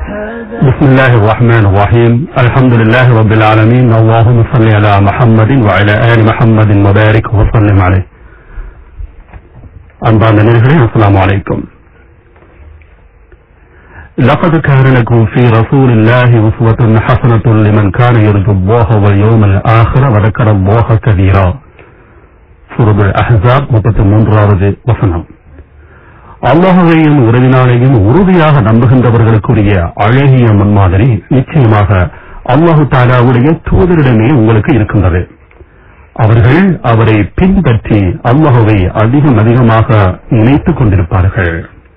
بسم الله الرحمن الرحيم الحمد لله رب العالمين اللهم صل على محمد وعلى آل محمد وبارك وسلم عليه அன்பார்ந்த நேர்களே அஸ்ஸலாமு அலைக்கும் لقد كان لكم في رسول الله أسوة حسنة لمن كان يرجو الله واليوم الآخر وذكر الله كثيرا சூரத் அஹ்ஸாப் முப்பத்தி மூன்றாவது வசனம் அல்லாஹுவையும் உறவினாலையும் உறுதியாக நம்புகின்றவர்களுக்குரிய அழகிய முன்மாதிரி நிச்சயமாக அல்லாஹு தாலாவுடைய தூதரிடமே உங்களுக்கு இருக்கின்றது அவர்கள் அவரை பின்பற்றி அல்லாஹுவை அதிகம் அதிகமாக நினைத்துக் கொண்டிருப்பார்கள்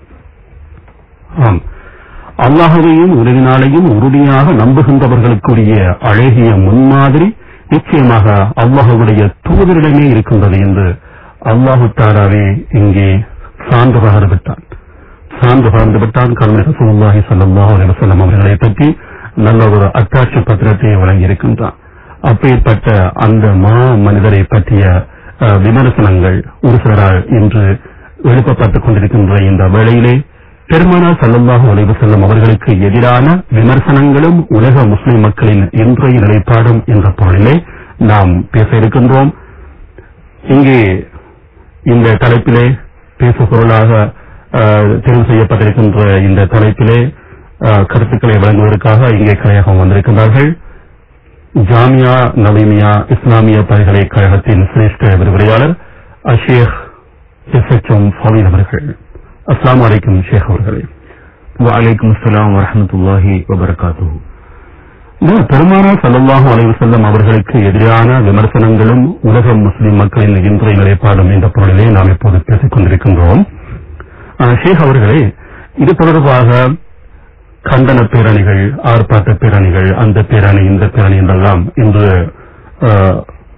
ஆம் அல்லாஹுவையும் உறவினாலையும் உறுதியாக நம்புகின்றவர்களுக்குரிய அழகிய முன்மாதிரி நிச்சயமாக அல்லாஹுடைய தூதரிடமே இருக்கின்றது என்று அல்லாஹு தாலாவே இங்கே சான்று பகர்ந்து விட்டான் சான்று பகர்ந்து விட்டான் கருணை ரசூலுல்லாஹி ஸல்லல்லாஹு அலைஹி வஸல்லம் அவர்களை பற்றி நல்ல ஒரு அத்தாட்சி பத்திரத்தை வழங்கியிருக்கின்றான் அப்பேற்பட்ட அந்த மா மனிதரை பற்றிய அஹ், விமர்சனங்கள் ஒரு சிலரால் இன்று எழுப்பப்பட்டுக் கொண்டிருக்கின்ற இந்த வேளையிலே பெருமானார் ஸல்லல்லாஹு அலைஹி வஸல்லம் அவர்களுக்கு எதிரான விமர்சனங்களும் உலக முஸ்லிம் மக்களின் இன்றைய நிலைப்பாடும் என்ற பொருளிலே நாம் பேச இருக்கின்றோம் இங்கே இந்த தலைப்பிலே பேசு பொருளாக அஹ், தெரிவு செய்யப்பட்டிருக்கின்ற இந்த தலைப்பிலே அஹ், கருத்துக்களை வழங்குவதற்காக இங்கே கலையகம் வந்திருக்கின்றார்கள் ஜாமியா நவீமியா இஸ்லாமிய பல்கலைக்கழகத்தின் சிரேஷ்ட விரிவுரையாளர் அஷேக் எஸ் எச் எம் ஃபவீல் அவர்கள் அஸ்லாம் வலைக்கும் ஷேக் அவர்களே وعليكم السلام ورحمة الله وبركاته இந்த பெருமானார் ஸல்லல்லாஹு அலைஹி வஸல்லம் அவர்களுக்கு எதிரான விமர்சனங்களும் உலக முஸ்லிம் மக்களின் இன்றைய நிலைப்பாடும் என்ற பொருளிலே நாம் இப்போது பேசிக் கொண்டிருக்கின்றோம் அஹ், ஷேக் அவர்களே இது தொடர்பாக கண்டன பேரணிகள் ஆர்ப்பாட்ட பேரணிகள் அந்த பேரணி இந்த பேரணி என்றெல்லாம் இன்று அஹ்,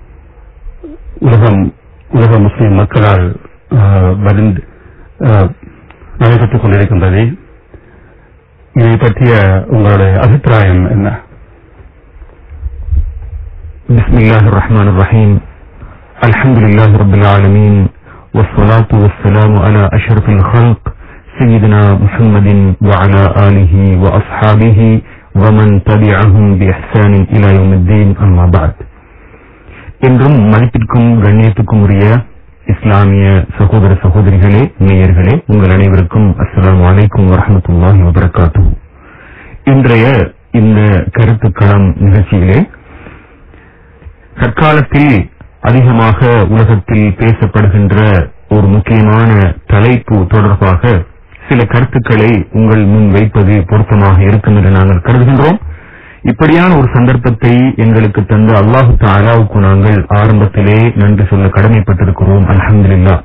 உலகம் உலக முஸ்லிம் மக்களால் அஹ், வலிந்து அஹ், நடைபெற்றுக் கொண்டிருக்கின்றது இதை பற்றிய உங்களுடைய அபிப்பிராயம் என்ன بسم الله الرحمن الرحيم الحمد لله رب العالمين والصلاة والسلام على أشرف الخلق سيدنا محمد وعلى آله وأصحابه ومن تبعهم بإحسان إلى يوم الدين أما بعد என்றும் மதிப்பிற்கும் கண்ணியத்துக்கும் உரிய இஸ்லாமிய சகோதர சகோதரிகளே நேயர்களே உங்கள் அனைவருக்கும் அஸ்ஸலாமு அலைக்கும் வரஹ்மத்துல்லாஹி வபரகாத்துஹு இன்றைய இந்த கருத்துக்களம் நிகழ்ச்சியிலே தற்காலத்தில் அதிகமாக உலகத்தில் பேசப்படுகின்ற ஒரு முக்கியமான தலைப்பு தொடர்பாக சில கருத்துக்களை உங்கள் முன் வைப்பது பொருத்தமாக இருக்கும் என்று நாங்கள் கருதுகின்றோம் இப்படியான ஒரு சந்தர்ப்பத்தை எங்களுக்கு தந்த அல்லாஹு தாலாவுக்கு நாங்கள் ஆரம்பத்திலே நன்றி சொல்ல கடமைப்பட்டிருக்கிறோம் அல்ஹம்துலில்லாஹ்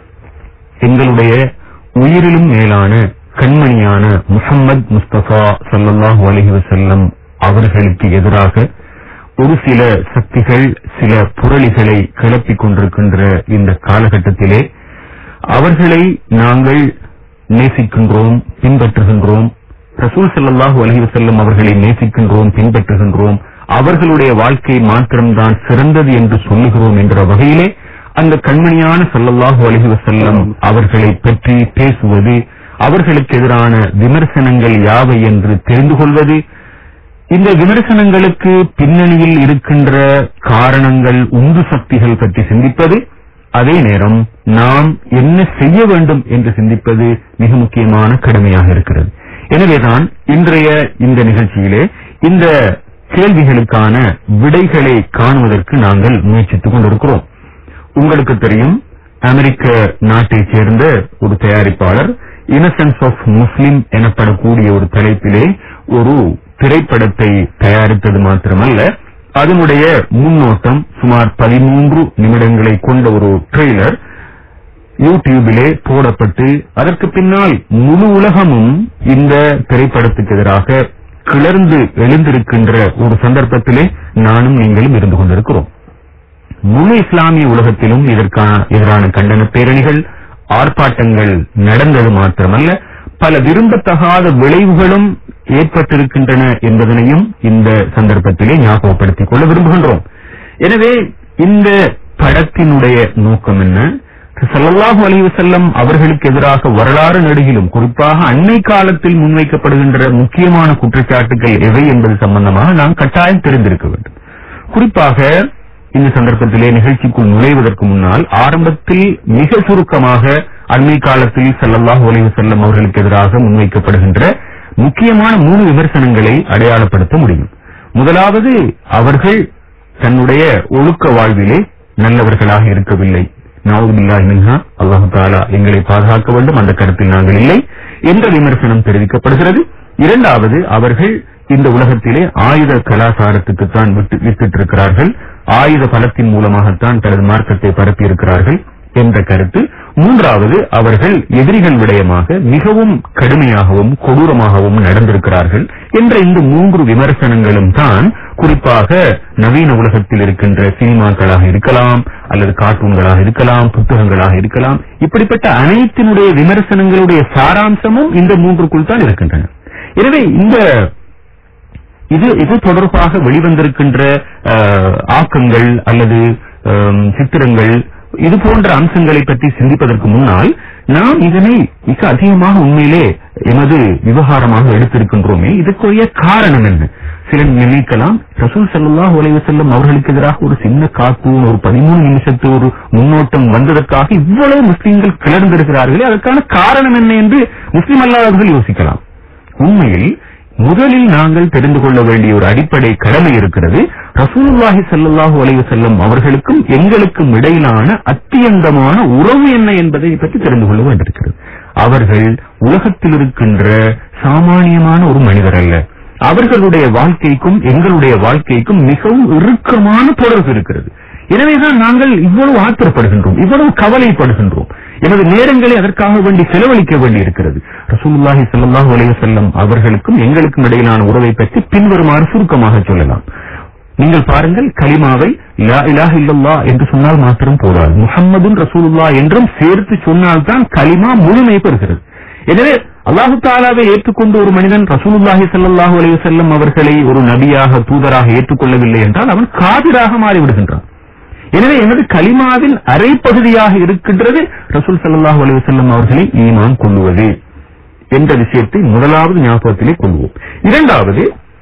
எங்களுடைய உயிரிலும் மேலான கண்மணியான முஹம்மது முஸ்தபா ஸல்லல்லாஹு அலைஹி வஸல்லம் அவர்களுக்கு எதிராக ஒரு சில சக்திகள் சில புரளிகளை கிளப்பிக் கொண்டிருக்கின்ற இந்த காலகட்டத்திலே அவர்களை நாங்கள் நேசிக்கின்றோம் பின்பற்றுகின்றோம் ரசூல் ஸல்லல்லாஹு அலைஹி வஸல்லம் அவர்களை நேசிக்கின்றோம் பின்பற்றுகின்றோம் அவர்களுடைய வாழ்க்கை மாத்திரம்தான் சிறந்தது என்று சொல்லுகிறோம் என்ற வகையிலே அந்த கண்மணியான ஸல்லல்லாஹு அலைஹி வஸல்லம் அவர்களை பற்றி பேசுவது அவர்களுக்கு எதிரான விமர்சனங்கள் யாவை என்று தெரிந்து கொள்வது இந்த விமர்சனங்களுக்கு பின்னணியில் இருக்கின்ற காரணங்கள் உந்து சக்திகள் பற்றி சிந்திப்பது அதே நேரம் நாம் என்ன செய்ய வேண்டும் என்று சிந்திப்பது மிக முக்கியமான கடமையாக இருக்கிறது எனவேதான் இன்றைய இந்த நிகழ்ச்சியிலே இந்த கேள்விகளுக்கான விடைகளை காணுவதற்கு நாங்கள் முயற்சித்துக் கொண்டிருக்கிறோம் உங்களுக்கு தெரியும் அமெரிக்க நாட்டைச் சேர்ந்த ஒரு தயாரிப்பாளர் இன்னசென்ஸ் ஆஃப் முஸ்லிம் எனப்படக்கூடிய ஒரு தலைப்பிலே ஒரு திரைப்படத்தை தயாரித்தது மாத்திரமல்ல அதனுடைய முன்னோட்டம் சுமார் பதிமூன்று நிமிடங்களை கொண்ட ஒரு ட்ரெய்லர் யூடியூபிலே போடப்பட்டு அதற்கு பின்னால் முழு உலகமும் இந்த திரைப்படத்துக்கு எதிராக கிளர்ந்து எழுந்திருக்கின்ற ஒரு சந்தர்ப்பத்திலே நானும் நீங்களும் இருந்து கொண்டிருக்கிறோம் முழு இஸ்லாமிய உலகத்திலும் இதற்கான எதிரான கண்டன பேரணிகள் ஆர்ப்பாட்டங்கள் நடந்தது மாத்திரமல்ல பல விரும்பத்தகாத விளைவுகளும் ஏற்பட்டிருக்கின்றன என்பதனையும் இந்த சந்தர்ப்பத்திலே ஞாபகப்படுத்திக் கொள்ள விரும்புகின்றோம் எனவே இந்த படத்தினுடைய நோக்கம் என்ன ஸல்லல்லாஹு அலைஹி வஸல்லம் அவர்களுக்கு எதிராக வரலாறு நெடுகிலும் குறிப்பாக அன்னை காலத்தில் முன்வைக்கப்படுகின்ற முக்கியமான குற்றச்சாட்டுகள் எவை என்பது சம்பந்தமாக நாம் கட்டாயம் தெரிந்திருக்க வேண்டும் குறிப்பாக இந்த சந்தர்ப்பத்திலே நிகழ்ச்சிக்குள் நுழைவதற்கு முன்னால் ஆரம்பத்தில் மிக சுருக்கமாக அண்மை காலத்தில் ஸல்லல்லாஹு அலைஹி வஸல்லம் அவர்களுக்கு எதிராக முன்வைக்கப்படுகின்ற முக்கியமான மூணு விமர்சனங்களை அடையாளப்படுத்த முடியும் முதலாவது அவர்கள் தன்னுடைய ஒழுக்க வாழ்விலே நல்லவர்களாக இருக்கவில்லை நவுதுபில்லாஹி மின்ஹா அல்லாஹு தாலா எங்களை பாதுகாக்க வேண்டும் அந்த கருத்தில் நாங்கள் இல்லை என்ற விமர்சனம் தெரிவிக்கப்படுகிறது இரண்டாவது அவர்கள் இந்த உலகத்திலே ஆயுத கலாச்சாரத்துக்குத்தான் விட்டு வித்திட்டிருக்கிறார்கள் ஆயுத பலத்தின் மூலமாகத்தான் தனது மார்க்கத்தை பரப்பியிருக்கிறார்கள் என்ற கருத்து மூன்றாவது அவர்கள் எதிரிகள் விடயமாக மிகவும் கடுமையாகவும் கொடூரமாகவும் நடந்திருக்கிறார்கள் என்ற இந்த மூன்று விமர்சனங்களும் தான் குறிப்பாக நவீன உலகத்தில் இருக்கின்ற சினிமாக்களாக இருக்கலாம் அல்லது கார்ட்டூன்களாக இருக்கலாம் புத்தகங்களாக இருக்கலாம் இப்படிப்பட்ட அனைத்தினுடைய விமர்சனங்களுடைய சாராம்சமும் இந்த மூன்றுக்குள் தான் இருக்கின்றன எனவே இந்த இது இது தொடர்பாக வெளிவந்திருக்கின்ற அஹ், ஆக்கங்கள் அல்லது அம், சித்திரங்கள் இது போன்ற அம்சங்களை பற்றி சிந்திப்பதற்கு முன்னால் நாம் இதனை மிக அதிகமாக உண்மையிலே எமது விவகாரமாக எடுத்திருக்கின்றோமே இதற்குரிய காரணம் என்ன சிலர் நினைக்கலாம் ரசூல் ஸல்லல்லாஹு அலைஹி வஸல்லம் அவர்களுக்கு எதிராக ஒரு சின்ன கார்ட்டூன் ஒரு பதிமூணு நிமிஷத்து ஒரு முன்னோட்டம் வந்ததற்காக இவ்வளவு முஸ்லிம்கள் கிளர்ந்திருக்கிறார்களே அதற்கான காரணம் என்ன என்று முஸ்லிம் அல்லாதவர்கள் யோசிக்கலாம் உண்மையில் முதலில் நாங்கள் தெரிந்து கொள்ள வேண்டிய ஒரு அடிப்படை கடமை இருக்கிறது ரசூலுல்லாஹி ஸல்லல்லாஹு அலைஹி வஸல்லம் அவர்களுக்கும் எங்களுக்கும் இடையிலான அத்தியந்தமான உறவு என்ன என்பதை பற்றி தெரிந்து கொள்ள வேண்டியிருக்கிறது அவர்கள் உலகத்தில் இருக்கின்ற சாமானியமான ஒரு மனிதர் அல்ல அவர்களுடைய வாழ்க்கைக்கும் எங்களுடைய வாழ்க்கைக்கும் மிகவும் இறுக்கமான தொடர்பு இருக்கிறது எனவேதான் நாங்கள் இவ்வளவு ஆத்திரப்படுகின்றோம் இவ்வளவு கவலைப்படுகின்றோம் எனது நேரங்களை அதற்காக வேண்டி செலவழிக்க வேண்டி இருக்கிறது ரசூலுல்லாஹி ஸல்லல்லாஹு அலைஹி வஸல்லம் அவர்களுக்கும் எங்களுக்கும் இடையிலான உறவை பற்றி பின்வருமாறு சுருக்கமாக சொல்லலாம் நீங்கள் பாருங்கள் கலிமாவை லா இலாஹ இல்லல்லாஹ் என்று சொன்னால் மாத்திரம் போதாது முஹம்மதுன் ரசூலுல்லாஹ் என்றும் சேர்த்து சொன்னால்தான் கலிமா முழுமை பெறுகிறது எனவே அல்லாஹு தாலாவை ஏற்றுக்கொண்டு ஒரு மனிதன் ரசூலுல்லாஹி ஸல்லல்லாஹு அலைஹி வஸல்லம் அவர்களை ஒரு நபியாக தூதராக ஏற்றுக்கொள்ளவில்லை என்றால் அவன் காதிராக மாறிவிடுகின்றான் எனவே எனது கலிமாவின் அரை பகுதியாக இருக்கின்றது ரசூல் ஸல்லல்லாஹு அலைஹி வஸல்லம் அவர்களை ஈமான் கொள்ளுவது என்ற விஷயத்தை முதலாவது ஞாபகத்திலே கொள்வோம் இரண்டாவது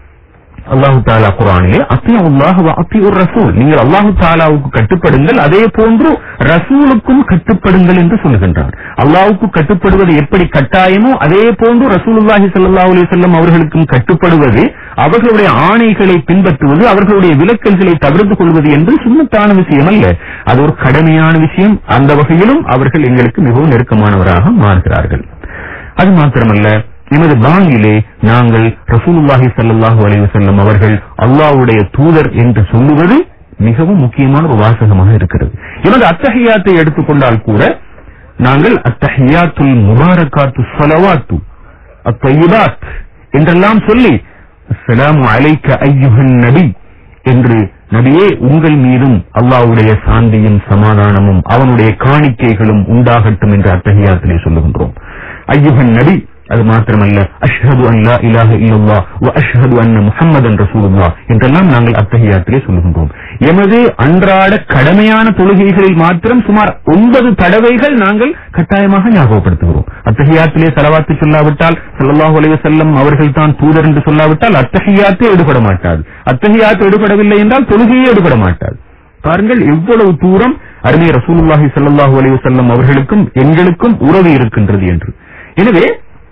அல்லாஹு தாலா குரானிலே அத்தியுல்லாஹ் வ அத்தியுர் ரசூல் நீங்கள் அல்லாஹு தாலாவுக்கு கட்டுப்படுங்கள் அதே போன்று ரசூலுக்கும் கட்டுப்படுங்கள் என்று சொல்லுகின்றார் அல்லாஹ்வுக்கு கட்டுப்படுவது எப்படி கட்டாயமோ அதே போன்று ரசூலுல்லாஹி ஸல்லல்லாஹு அலைஹி வஸல்லம் அவர்களுக்கும் கட்டுப்படுவது அவர்களுடைய ஆணைகளை பின்பற்றுவது அவர்களுடைய விலக்கல்களை தவிர்த்து கொள்வது என்று சுண்ணத்தான விஷயம் அல்ல அது ஒரு கடமையான விஷயம் அந்த வகையிலும் அவர்கள் எங்களுக்கு மிகவும் நெருக்கமானவராக மாறுகிறார்கள் அது மாத்திரமல்ல எமது பாங்கிலே நாங்கள் ரசூலுல்லாஹி ஸல்லல்லாஹு அலைஹி வஸல்லம் அவர்கள் அல்லாஹ்வுடைய தூதர் என்று சொல்லுவது மிகவும் முக்கியமான ஒரு வாசகமாக இருக்கிறது எமது அத்தஹியாத்தை எடுத்துக்கொண்டால் கூட நாங்கள் அத்தஹியாத்துல் முபாரகாத்து ஸலவாத்து அத்தய்யிபாத் என்றெல்லாம் சொல்லி அஸ்ஸலாமு அலைக்க ஐயுஹன் நபி என்று நபியே உங்கள் மீதும் அல்லாஹ்வுடைய சாந்தியும் சமாதானமும் அவனுடைய காணிக்கைகளும் உண்டாகட்டும் என்று அத்தஹியாத்திலே சொல்லுகின்றோம் ஐயுஹன் நபி அது மாத்திரமல்ல அஷ்ஹது அன் லா இலாஹ இல்லல்லாஹ் வ அஷ்ஹது அன்ன முஹம்மதன் ரசூலுல்லாஹ் என்றெல்லாம் நாங்கள் அத்தஹியாத்திலே சொல்லுகின்றோம் எமது அன்றாட கடமையான தொழுகைகளில் மாத்திரம் சுமார் ஒன்பது தடவைகள் நாங்கள் கட்டாயமாக ஞாபகப்படுத்துகிறோம் அத்தஹியாத்திலே செலவாத்து சொல்லாவிட்டால் ஸல்லல்லாஹு அலைஹி வஸல்லம் அவர்கள் தான் தூதர் என்று சொல்லாவிட்டால் அத்தஹியாத்தே எடுபட மாட்டாது அத்தஹியாத்து எடுபடவில்லை என்றால் தொழுகையே எடுபட மாட்டாது பாருங்கள் எவ்வளவு தூரம் அருமை ரசூலுல்லாஹி ஸல்லல்லாஹு அலைஹி வஸல்லம் அவர்களுக்கும் எங்களுக்கும் உறவு இருக்கின்றது என்று எனவே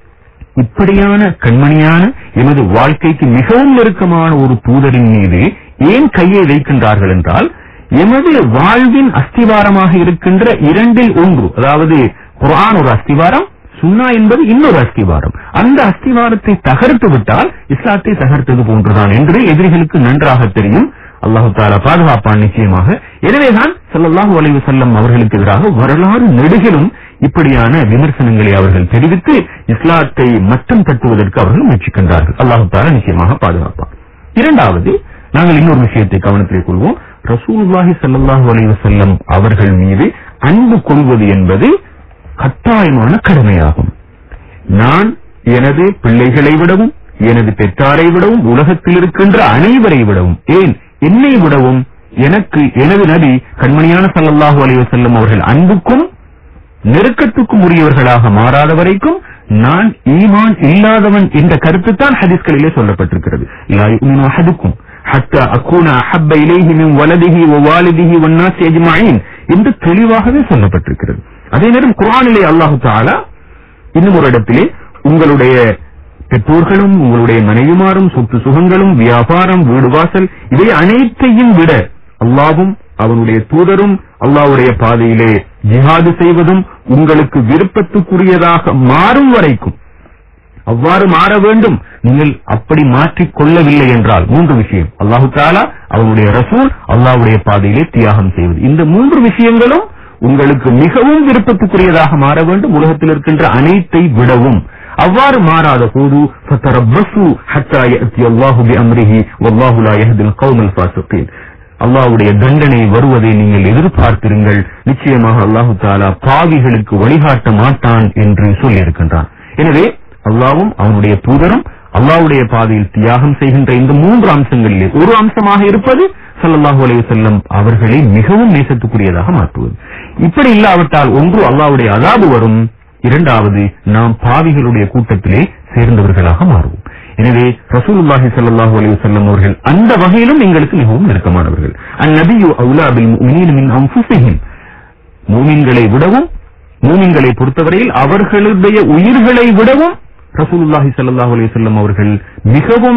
இப்படியான கண்மணியான எமது வாழ்க்கைக்கு மிகவும் நெருக்கமான ஒரு தூதரின் மீது ஏன் கையை வைக்கின்றார்கள் என்றால் எமது வாழ்வின் அஸ்திவாரமாக இருக்கின்ற இரண்டில் ஒன்று அதாவது குர்ஆன் ஒரு அஸ்திவாரம் சுன்னா என்பது இன்னொரு அஸ்திவாரம் அந்த அஸ்திவாரத்தை தகர்த்து விட்டால் இஸ்லாத்தை தகர்த்தது போன்றுதான் என்று எதிரிகளுக்கு நன்றாக தெரியும் அல்லாஹு தாலா பாதுகாப்பான் நிச்சயமாக எனவேதான் ஸல்லல்லாஹு அலைஹி வஸல்லம் அவர்களுக்கு எதிராக வரலாறு நெடுகிலும் இப்படியான விமர்சனங்களை அவர்கள் தெரிவித்து இஸ்லாத்தை மட்டம் தட்டுவதற்கு அவர்கள் முயற்சிக்கின்றார்கள் அல்லாஹு தாலா நிச்சயமாக பாதுகாப்பான் இரண்டாவது நாங்கள் இன்னொரு விஷயத்தை கவனத்திலே கொள்வோம் ரசூலுல்லாஹி ஸல்லல்லாஹு அலைஹி வஸல்லம் அவர்கள் மீது அன்பு கொள்வது என்பது கட்டாயமான கடமையாகும் நான் எனது பிள்ளைகளை விடவும் எனது பெற்றாரை விடவும் உலகத்தில் இருக்கின்ற அனைவரை விடவும் ஏன் என்னை விடவும் எனக்கு எனது நபி கண்மணியான ஸல்லல்லாஹு அலைஹி வஸல்லம் அவர்கள் அன்புக்கும் நெருக்கத்துக்கும் உரியவர்களாக மாறாத வரைக்கும் நான் ஈமான் இல்லாதவன் என்ற கருத்து தான் ஹதீஸ்களிலே சொல்லப்பட்டிருக்கிறது லா யுமினு அஹதுக்கும் ஹத்தா அக்கூன அஹப்ப இலைஹி மின் வலதிஹி வ வாலிதிஹி வன்னாசி அஜ்மஈன் என்று தெளிவாகவே சொல்லப்பட்டிருக்கிறது அதே நேரம் குர்ஆனிலே அல்லாஹ் தஆலா இன்னும் ஒரு இடத்திலே உங்களுடைய பெற்றோர்களும் உங்களுடைய மனைவிமாரும் சொத்து சுகங்களும் வியாபாரம் வீடு வாசல் இவை அனைத்தையும் விட அல்லாவும் அவனுடைய தூதரும் அல்லாஹ்வுடைய பாதையிலே ஜிஹாது செய்வதும் உங்களுக்கு விருப்பத்துக்குரியதாக மாறும் வரைக்கும் அவ்வாறு மாற வேண்டும் நீங்கள் அப்படி மாற்றிக் கொள்ளவில்லை என்றால் மூன்று விஷயம் அல்லாஹு தாலா அவனுடைய ரசூல் அல்லாஹ்வுடைய பாதையிலே தியாகம் செய்வது இந்த மூன்று விஷயங்களும் உங்களுக்கு மிகவும் விருப்பத்துக்குரியதாக மாற வேண்டும் உலகத்தில் இருக்கின்ற அனைத்தை விடவும் அவ்வாறு மாறாத போது ஃபதரப்பஸு ஹத்தா யஅத்தி அல்லாஹு பிஅம்ரிஹி வல்லாஹு லா யஹ்தில் கௌமல் ஃபாசிகீன் அல்லாஹ்வுடைய தண்டனை வருவதை நீங்கள் எதிர்பார்த்திருங்கள் நிச்சயமாக அல்லாஹு தாலா பாவிகளுக்கு வழிகாட்ட மாட்டான் என்று சொல்லியிருக்கின்றான் எனவே அல்லாவும் அவனுடைய தூதரும் அல்லாஹ்வுடைய பாதையில் தியாகம் செய்கின்ற இந்த மூன்று அம்சங்களிலே ஒரு அம்சமாக இருப்பது ஸல்லல்லாஹு அலைஹி வஸல்லம் அவர்களை மிகவும் நேசத்துக்குரியதாக மாற்றுவது இப்படி இல்லாவிட்டால் ஒன்று அல்லாஹ்வுடைய அதாபு வரும் இரண்டாவது நாம் பாவிகளுடைய கூட்டத்திலே சேர்ந்தவர்களாக மாறுவோம் எனவே ரசூலுல்லாஹி ஸல்லல்லாஹு அலைஹி வஸல்லம் அவர்கள் அந்த வகையிலும் எங்களுக்கு மிகவும் நெருக்கமானவர்கள் அந்நபியு அவுலா பில் முஃமினீன மின் அன்ஃபுஸிஹிம் மூமின்களை விடவும் மூமின்களை பொறுத்தவரையில் அவர்களுடைய உயிர்களை விடவும் ரசூலுல்லாஹி ஸல்லல்லாஹு அலைஹி வஸல்லம் அவர்கள் மிகவும்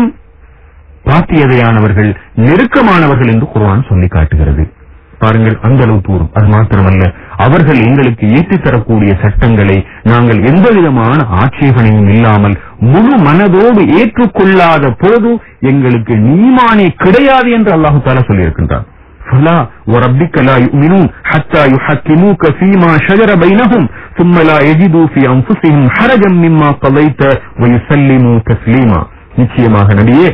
பாத்தியதையானவர்கள் நெருக்கமானவர்கள் என்று குர்ஆன் சொல்லி காட்டுகிறது பாருங்கள் அந்த அளவு தூரம் அது மாத்திரமல்ல அவர்கள் எங்களுக்கு ஏற்றித் தரக்கூடிய சட்டங்களை நாங்கள் எந்த விதமான ஆட்சேபனையும் இல்லாமல் முழு மனதோடு ஏற்றுக்கொள்ளாத போது எங்களுக்கு நீமானே கிடையாது என்று அல்லாஹு தாலா சொல்லியிருக்கின்றார் فلا وربك لا يؤمنون حتى يحكموك فيما شجر بينهم ثم لا يجدوا في أنفسهم حرجا مما قضيت ويسلموا تسليما நிச்சயமாக நபியே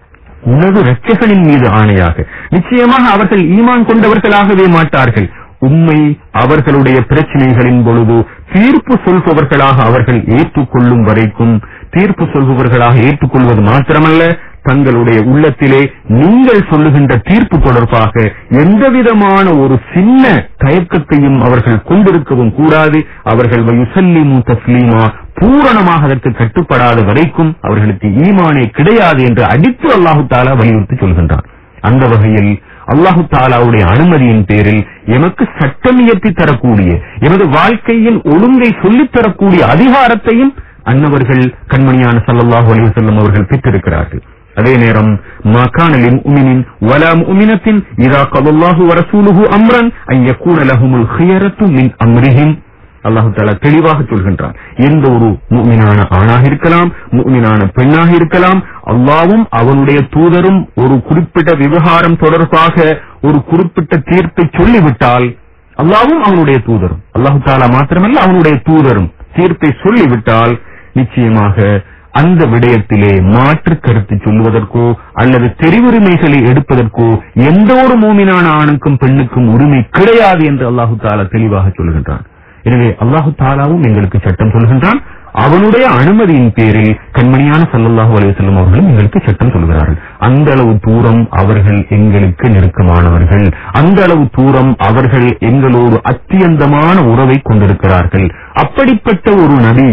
உனது இரட்சகனின் மீது ஆணையாக நிச்சயமாக அவர்கள் ஈமான் கொண்டவர்களாகவே மாட்டார்கள் உண்மை அவர்களுடைய பிரச்சனைகளின் பொழுது தீர்ப்பு சொல்பவர்களாக அவர்கள் ஏற்றுக்கொள்ளும் வரைக்கும் தீர்ப்பு சொல்பவர்களாக ஏற்றுக்கொள்வது மாத்திரமல்ல தங்களுடைய உள்ளத்திலே நீங்கள் சொல்லுகின்ற தீர்ப்பு தொடர்பாக எந்தவிதமான ஒரு சின்ன தயக்கத்தையும் அவர்கள் கொண்டிருக்கவும் கூடாது அவர்கள் வயுசல்லிமு தஸ்லீமா பூரணமாக அதற்கு கட்டுப்படாத வரைக்கும் அவர்களுக்கு ஈமானே கிடையாது என்று அடித்து அல்லாஹு தாலா வலியுறுத்தி சொல்கின்றான் அந்த வகையில் அல்லாஹு தாலாவுடைய அனுமதியின் பேரில் எமக்கு சட்டம் இயற்றி தரக்கூடிய எமது வாழ்க்கையின் ஒழுங்கை சொல்லித் தரக்கூடிய அதிகாரத்தையும் அன்னவர்கள் கண்மணியான ஸல்லல்லாஹு அலைஹி வஸல்லம் அவர்கள் பெற்றிருக்கிறார்கள் அதே நேரம் மா கான லிமுமினின் வலா முமினத்தின் இதா கலல்லாஹு வரசூலுஹு அம்ரன் அன் யகூன லஹுமுல் ஹியரத்து மின் அம்ரிஹிம் அல்லாஹு தாலா தெளிவாக சொல்கின்றான் எந்த ஒரு முக்மினான ஆணாக இருக்கலாம் முக்மினான பெண்ணாக இருக்கலாம் அல்லாவும் அவனுடைய தூதரும் ஒரு குறிப்பிட்ட விவகாரம் தொடர்பாக ஒரு குறிப்பிட்ட தீர்ப்பை சொல்லிவிட்டால் அல்லாவும் அவனுடைய தூதரும் அல்லாஹு தாலா மாத்திரமல்ல அவனுடைய தூதரும் தீர்ப்பை சொல்லிவிட்டால் நிச்சயமாக அந்த விடயத்திலே மாற்று கருத்து சொல்லுவதற்கோ அல்லது தெரிவுரிமைகளை எடுப்பதற்கோ எந்த ஒரு மூமினான ஆணுக்கும் பெண்ணுக்கும் உரிமை கிடையாது என்று அல்லாஹு தாலா தெளிவாக சொல்கின்றான் எனவே அல்லாஹு தாலாவும் எங்களுக்கு சட்டம் சொல்கின்றான் அவனுடைய அனுமதியின் பேரில் கண்மணியான ஸல்லல்லாஹு அலைஹி வஸல்லம் அவர்களும் எங்களுக்கு சட்டம் சொல்கிறார்கள் அந்த அளவு தூரம் அவர்கள் எங்களுக்கு நெருக்கமானவர்கள் அந்த அளவு தூரம் அவர்கள் எங்களோடு அத்தியந்தமான உறவை கொண்டிருக்கிறார்கள் அப்படிப்பட்ட ஒரு நபி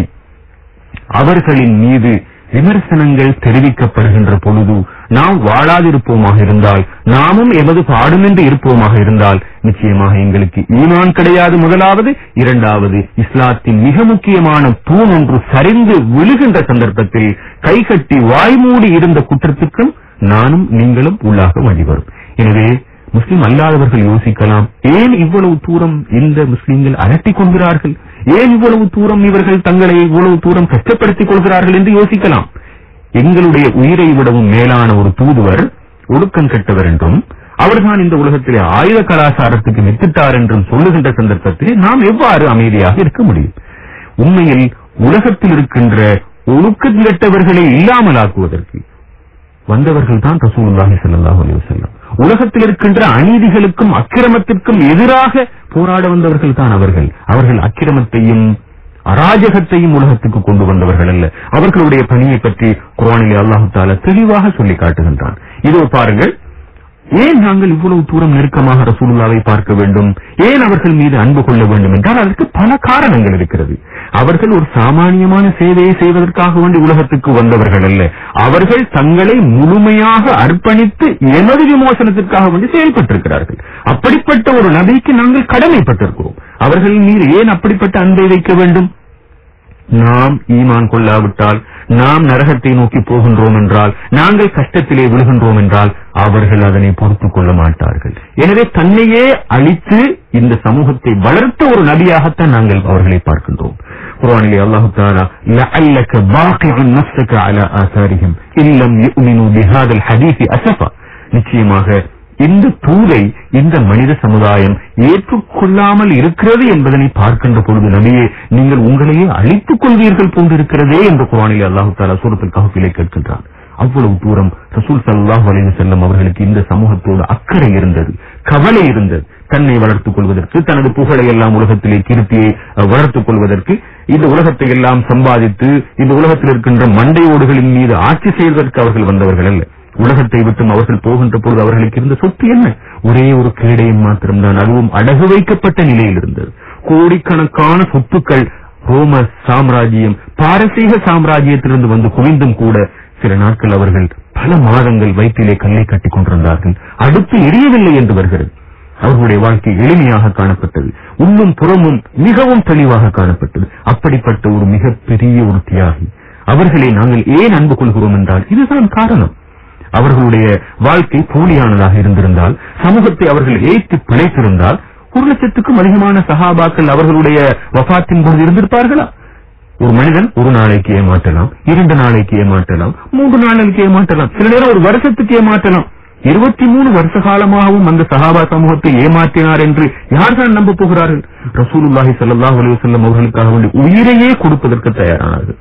அவர்களின் மீது விமர்சனங்கள் தெரிவிக்கப்படுகின்ற பொழுது நாம் வாழாதிருப்போமாக இருந்தால் நாமும் எமது பாடுமென்று இருப்போமாக இருந்தால் நிச்சயமாக எங்களுக்கு ஈமான் கிடையாது முதலாவது இரண்டாவது இஸ்லாத்தின் மிக முக்கியமான தூண் ஒன்று சரிந்து விழுகின்ற சந்தர்ப்பத்தில் கைகட்டி வாய்மூடி இருந்த குற்றத்துக்கும் நானும் நீங்களும் உள்ளாக வேண்டி வரும் எனவே முஸ்லிம் அல்லாதவர்கள் யோசிக்கலாம் ஏன் இவ்வளவு தூரம் இந்த முஸ்லிம்கள் அலட்டிக் கொள்கிறார்கள் ஏன் இவ்வளவு தூரம் இவர்கள் தங்களை இவ்வளவு தூரம் கஷ்டப்படுத்திக் கொள்கிறார்கள் என்று யோசிக்கலாம் எங்களுடைய உயிரை விடவும் மேலான ஒரு தூதுவர் ஒழுக்கம் கெட்டவர் என்றும் அவர்தான் இந்த உலகத்திலே ஆயுத கலாச்சாரத்துக்கு வித்திட்டார் என்றும் சொல்லுகின்ற சந்தர்ப்பத்தில் நாம் எவ்வாறு அமைதியாக இருக்க முடியும் உண்மையில் உலகத்தில் இருக்கின்ற ஒழுக்கம் கெட்டவர்களை இல்லாமலாக்குவதற்கு வந்தவர்கள் தான் ரசூலுல்லாஹி ஸல்லல்லாஹு அலைஹி வஸல்லம் உலகத்தில் இருக்கின்ற அநீதிகளுக்கும் அக்கிரமத்திற்கும் எதிராக போராட வந்தவர்கள் தான் அவர்கள் அவர்கள் அக்கிரமத்தையும் அராஜகத்தையும் உலகத்துக்கு கொண்டு வந்தவர்கள் அல்ல அவர்களுடைய பணியை பற்றி குர்ஆனிலே அல்லாஹு தாலா தெளிவாக சொல்லி காட்டுகின்றான் இதோ பாருங்கள் ஏன் நாங்கள் இவ்வளவு தூரம் நெருக்கமாக ரசூலுல்லாவை பார்க்க வேண்டும் ஏன் அவர்கள் மீது அன்பு கொள்ள வேண்டும் என்றால் அதற்கு பல காரணங்கள் இருக்கிறது அவர்கள் ஒரு சாமானியமான சேவையை செய்வதற்காக வேண்டி உலகத்துக்கு வந்தவர்கள் அல்ல அவர்கள் தங்களை முழுமையாக அர்ப்பணித்து எமது விமோசனத்திற்காக வேண்டி செயல்பட்டிருக்கிறார்கள் அப்படிப்பட்ட ஒரு நபிக்கு நாங்கள் கடமைப்பட்டிருக்கிறோம் அவர்கள் மீது ஏன் அப்படிப்பட்ட அன்பை வைக்க வேண்டும் நாம் ஈமான் கொள்ளாவிட்டால் நாம் நரகத்தை நோக்கி போகின்றோம் என்றால் நாங்கள் கஷ்டத்திலே விழுகின்றோம் என்றால் அவர்கள் அதனை பொறுத்துக் கொள்ள மாட்டார்கள் எனவே தன்னையே அழித்து இந்த சமூகத்தை வளர்த்த ஒரு நபியாகத்தான் நாங்கள் அவர்களை பார்க்கின்றோம் குர்ஆனிலே அல்லாஹ் தஆலா லஅல்லக பாகிஉன் நஃப்ஸக அலா ஆசாரிஹிம் இல்லம் யுமினு பிஹாதல் ஹதீஸி அஸஃபா நிச்சயமாக இந்த தூதை இந்த மனித சமுதாயம் ஏற்றுக்கொள்ளாமல் இருக்கிறது என்பதனை பார்க்கின்ற பொழுது நபியே நீங்கள் உங்களையே அழித்துக் கொள்வீர்கள் போன்றிருக்கிறதே என்று குரானிலே அல்லாஹு தாலா சூரத்தில் கஹஃபிலே கேட்கின்றான் அவ்வளவு தூரம் ரசூல் ஸல்லல்லாஹு அலைஹி வஸல்லம் அவர்களுக்கு இந்த சமூகத்தோடு அக்கறை இருந்தது கவலை இருந்தது தன்னை வளர்த்துக் கொள்வதற்கு தனது புகழை எல்லாம் உலகத்திலே கீர்த்தியை அஹ், வளர்த்துக் கொள்வதற்கு இந்த உலகத்தை எல்லாம் சம்பாதித்து இந்த உலகத்தில் இருக்கின்ற மண்டை ஓடுகளின் மீது ஆட்சி செய்வதற்கு அவர்கள் வந்தவர்கள் அல்ல உலகத்தை விட்டும் அவர்கள் போகின்ற பொழுது அவர்களுக்கு இருந்த சொத்து என்ன ஒரே ஒரு கேடயம் மாத்திரம்தான் அதுவும் அடகு வைக்கப்பட்ட நிலையில் இருந்தது கோடிக்கணக்கான சொத்துக்கள் ரோம சாம்ராஜ்யம் பாரசீக சாம்ராஜ்யத்திலிருந்து வந்து குவிந்தும் கூட சில நாட்கள் அவர்கள் பல மாதங்கள் வயிற்றிலே கல்லை கட்டிக் கொண்டிருந்தார்கள் அடுத்து எரியவில்லை என்று வருகிறது அவர்களுடைய வாழ்க்கை எளிமையாக காணப்பட்டது உள்ளும் புறமும் மிகவும் தெளிவாக காணப்பட்டது அப்படிப்பட்ட ஒரு மிகப்பெரிய ஒரு தியாகி அவர்களை நாங்கள் ஏன் அன்பு கொள்கிறோம் என்றால் இதுதான் காரணம் அவர்களுடைய வாழ்க்கை போலியானதாக இருந்திருந்தால் சமூகத்தை அவர்கள் ஏற்று பிழைத்திருந்தால் ஒரு லட்சத்துக்கும் அதிகமான சஹாபாக்கள் அவர்களுடைய வஃபாத்தின் போது இருந்திருப்பார்களா ஒரு மனிதன் ஒரு நாளைக்கு ஏமாற்றலாம் இரண்டு நாளைக்கு ஏமாற்றலாம் மூன்று நாளைக்கு ஏமாற்றலாம் சில நேரம் ஒரு வருஷத்துக்கு ஏமாற்றலாம் இருபத்தி மூணு வருஷ காலமாகவும் அந்த சஹாபா சமூகத்தை ஏமாற்றினார் என்று யார்தான் நம்ப போகிறார்கள் ரசூலுல்லாஹி ஸல்லல்லாஹு அலைஹி வஸல்லம் அவர்களுக்காக வேண்டி உயிரையே கொடுப்பதற்கு தயாரானார்கள்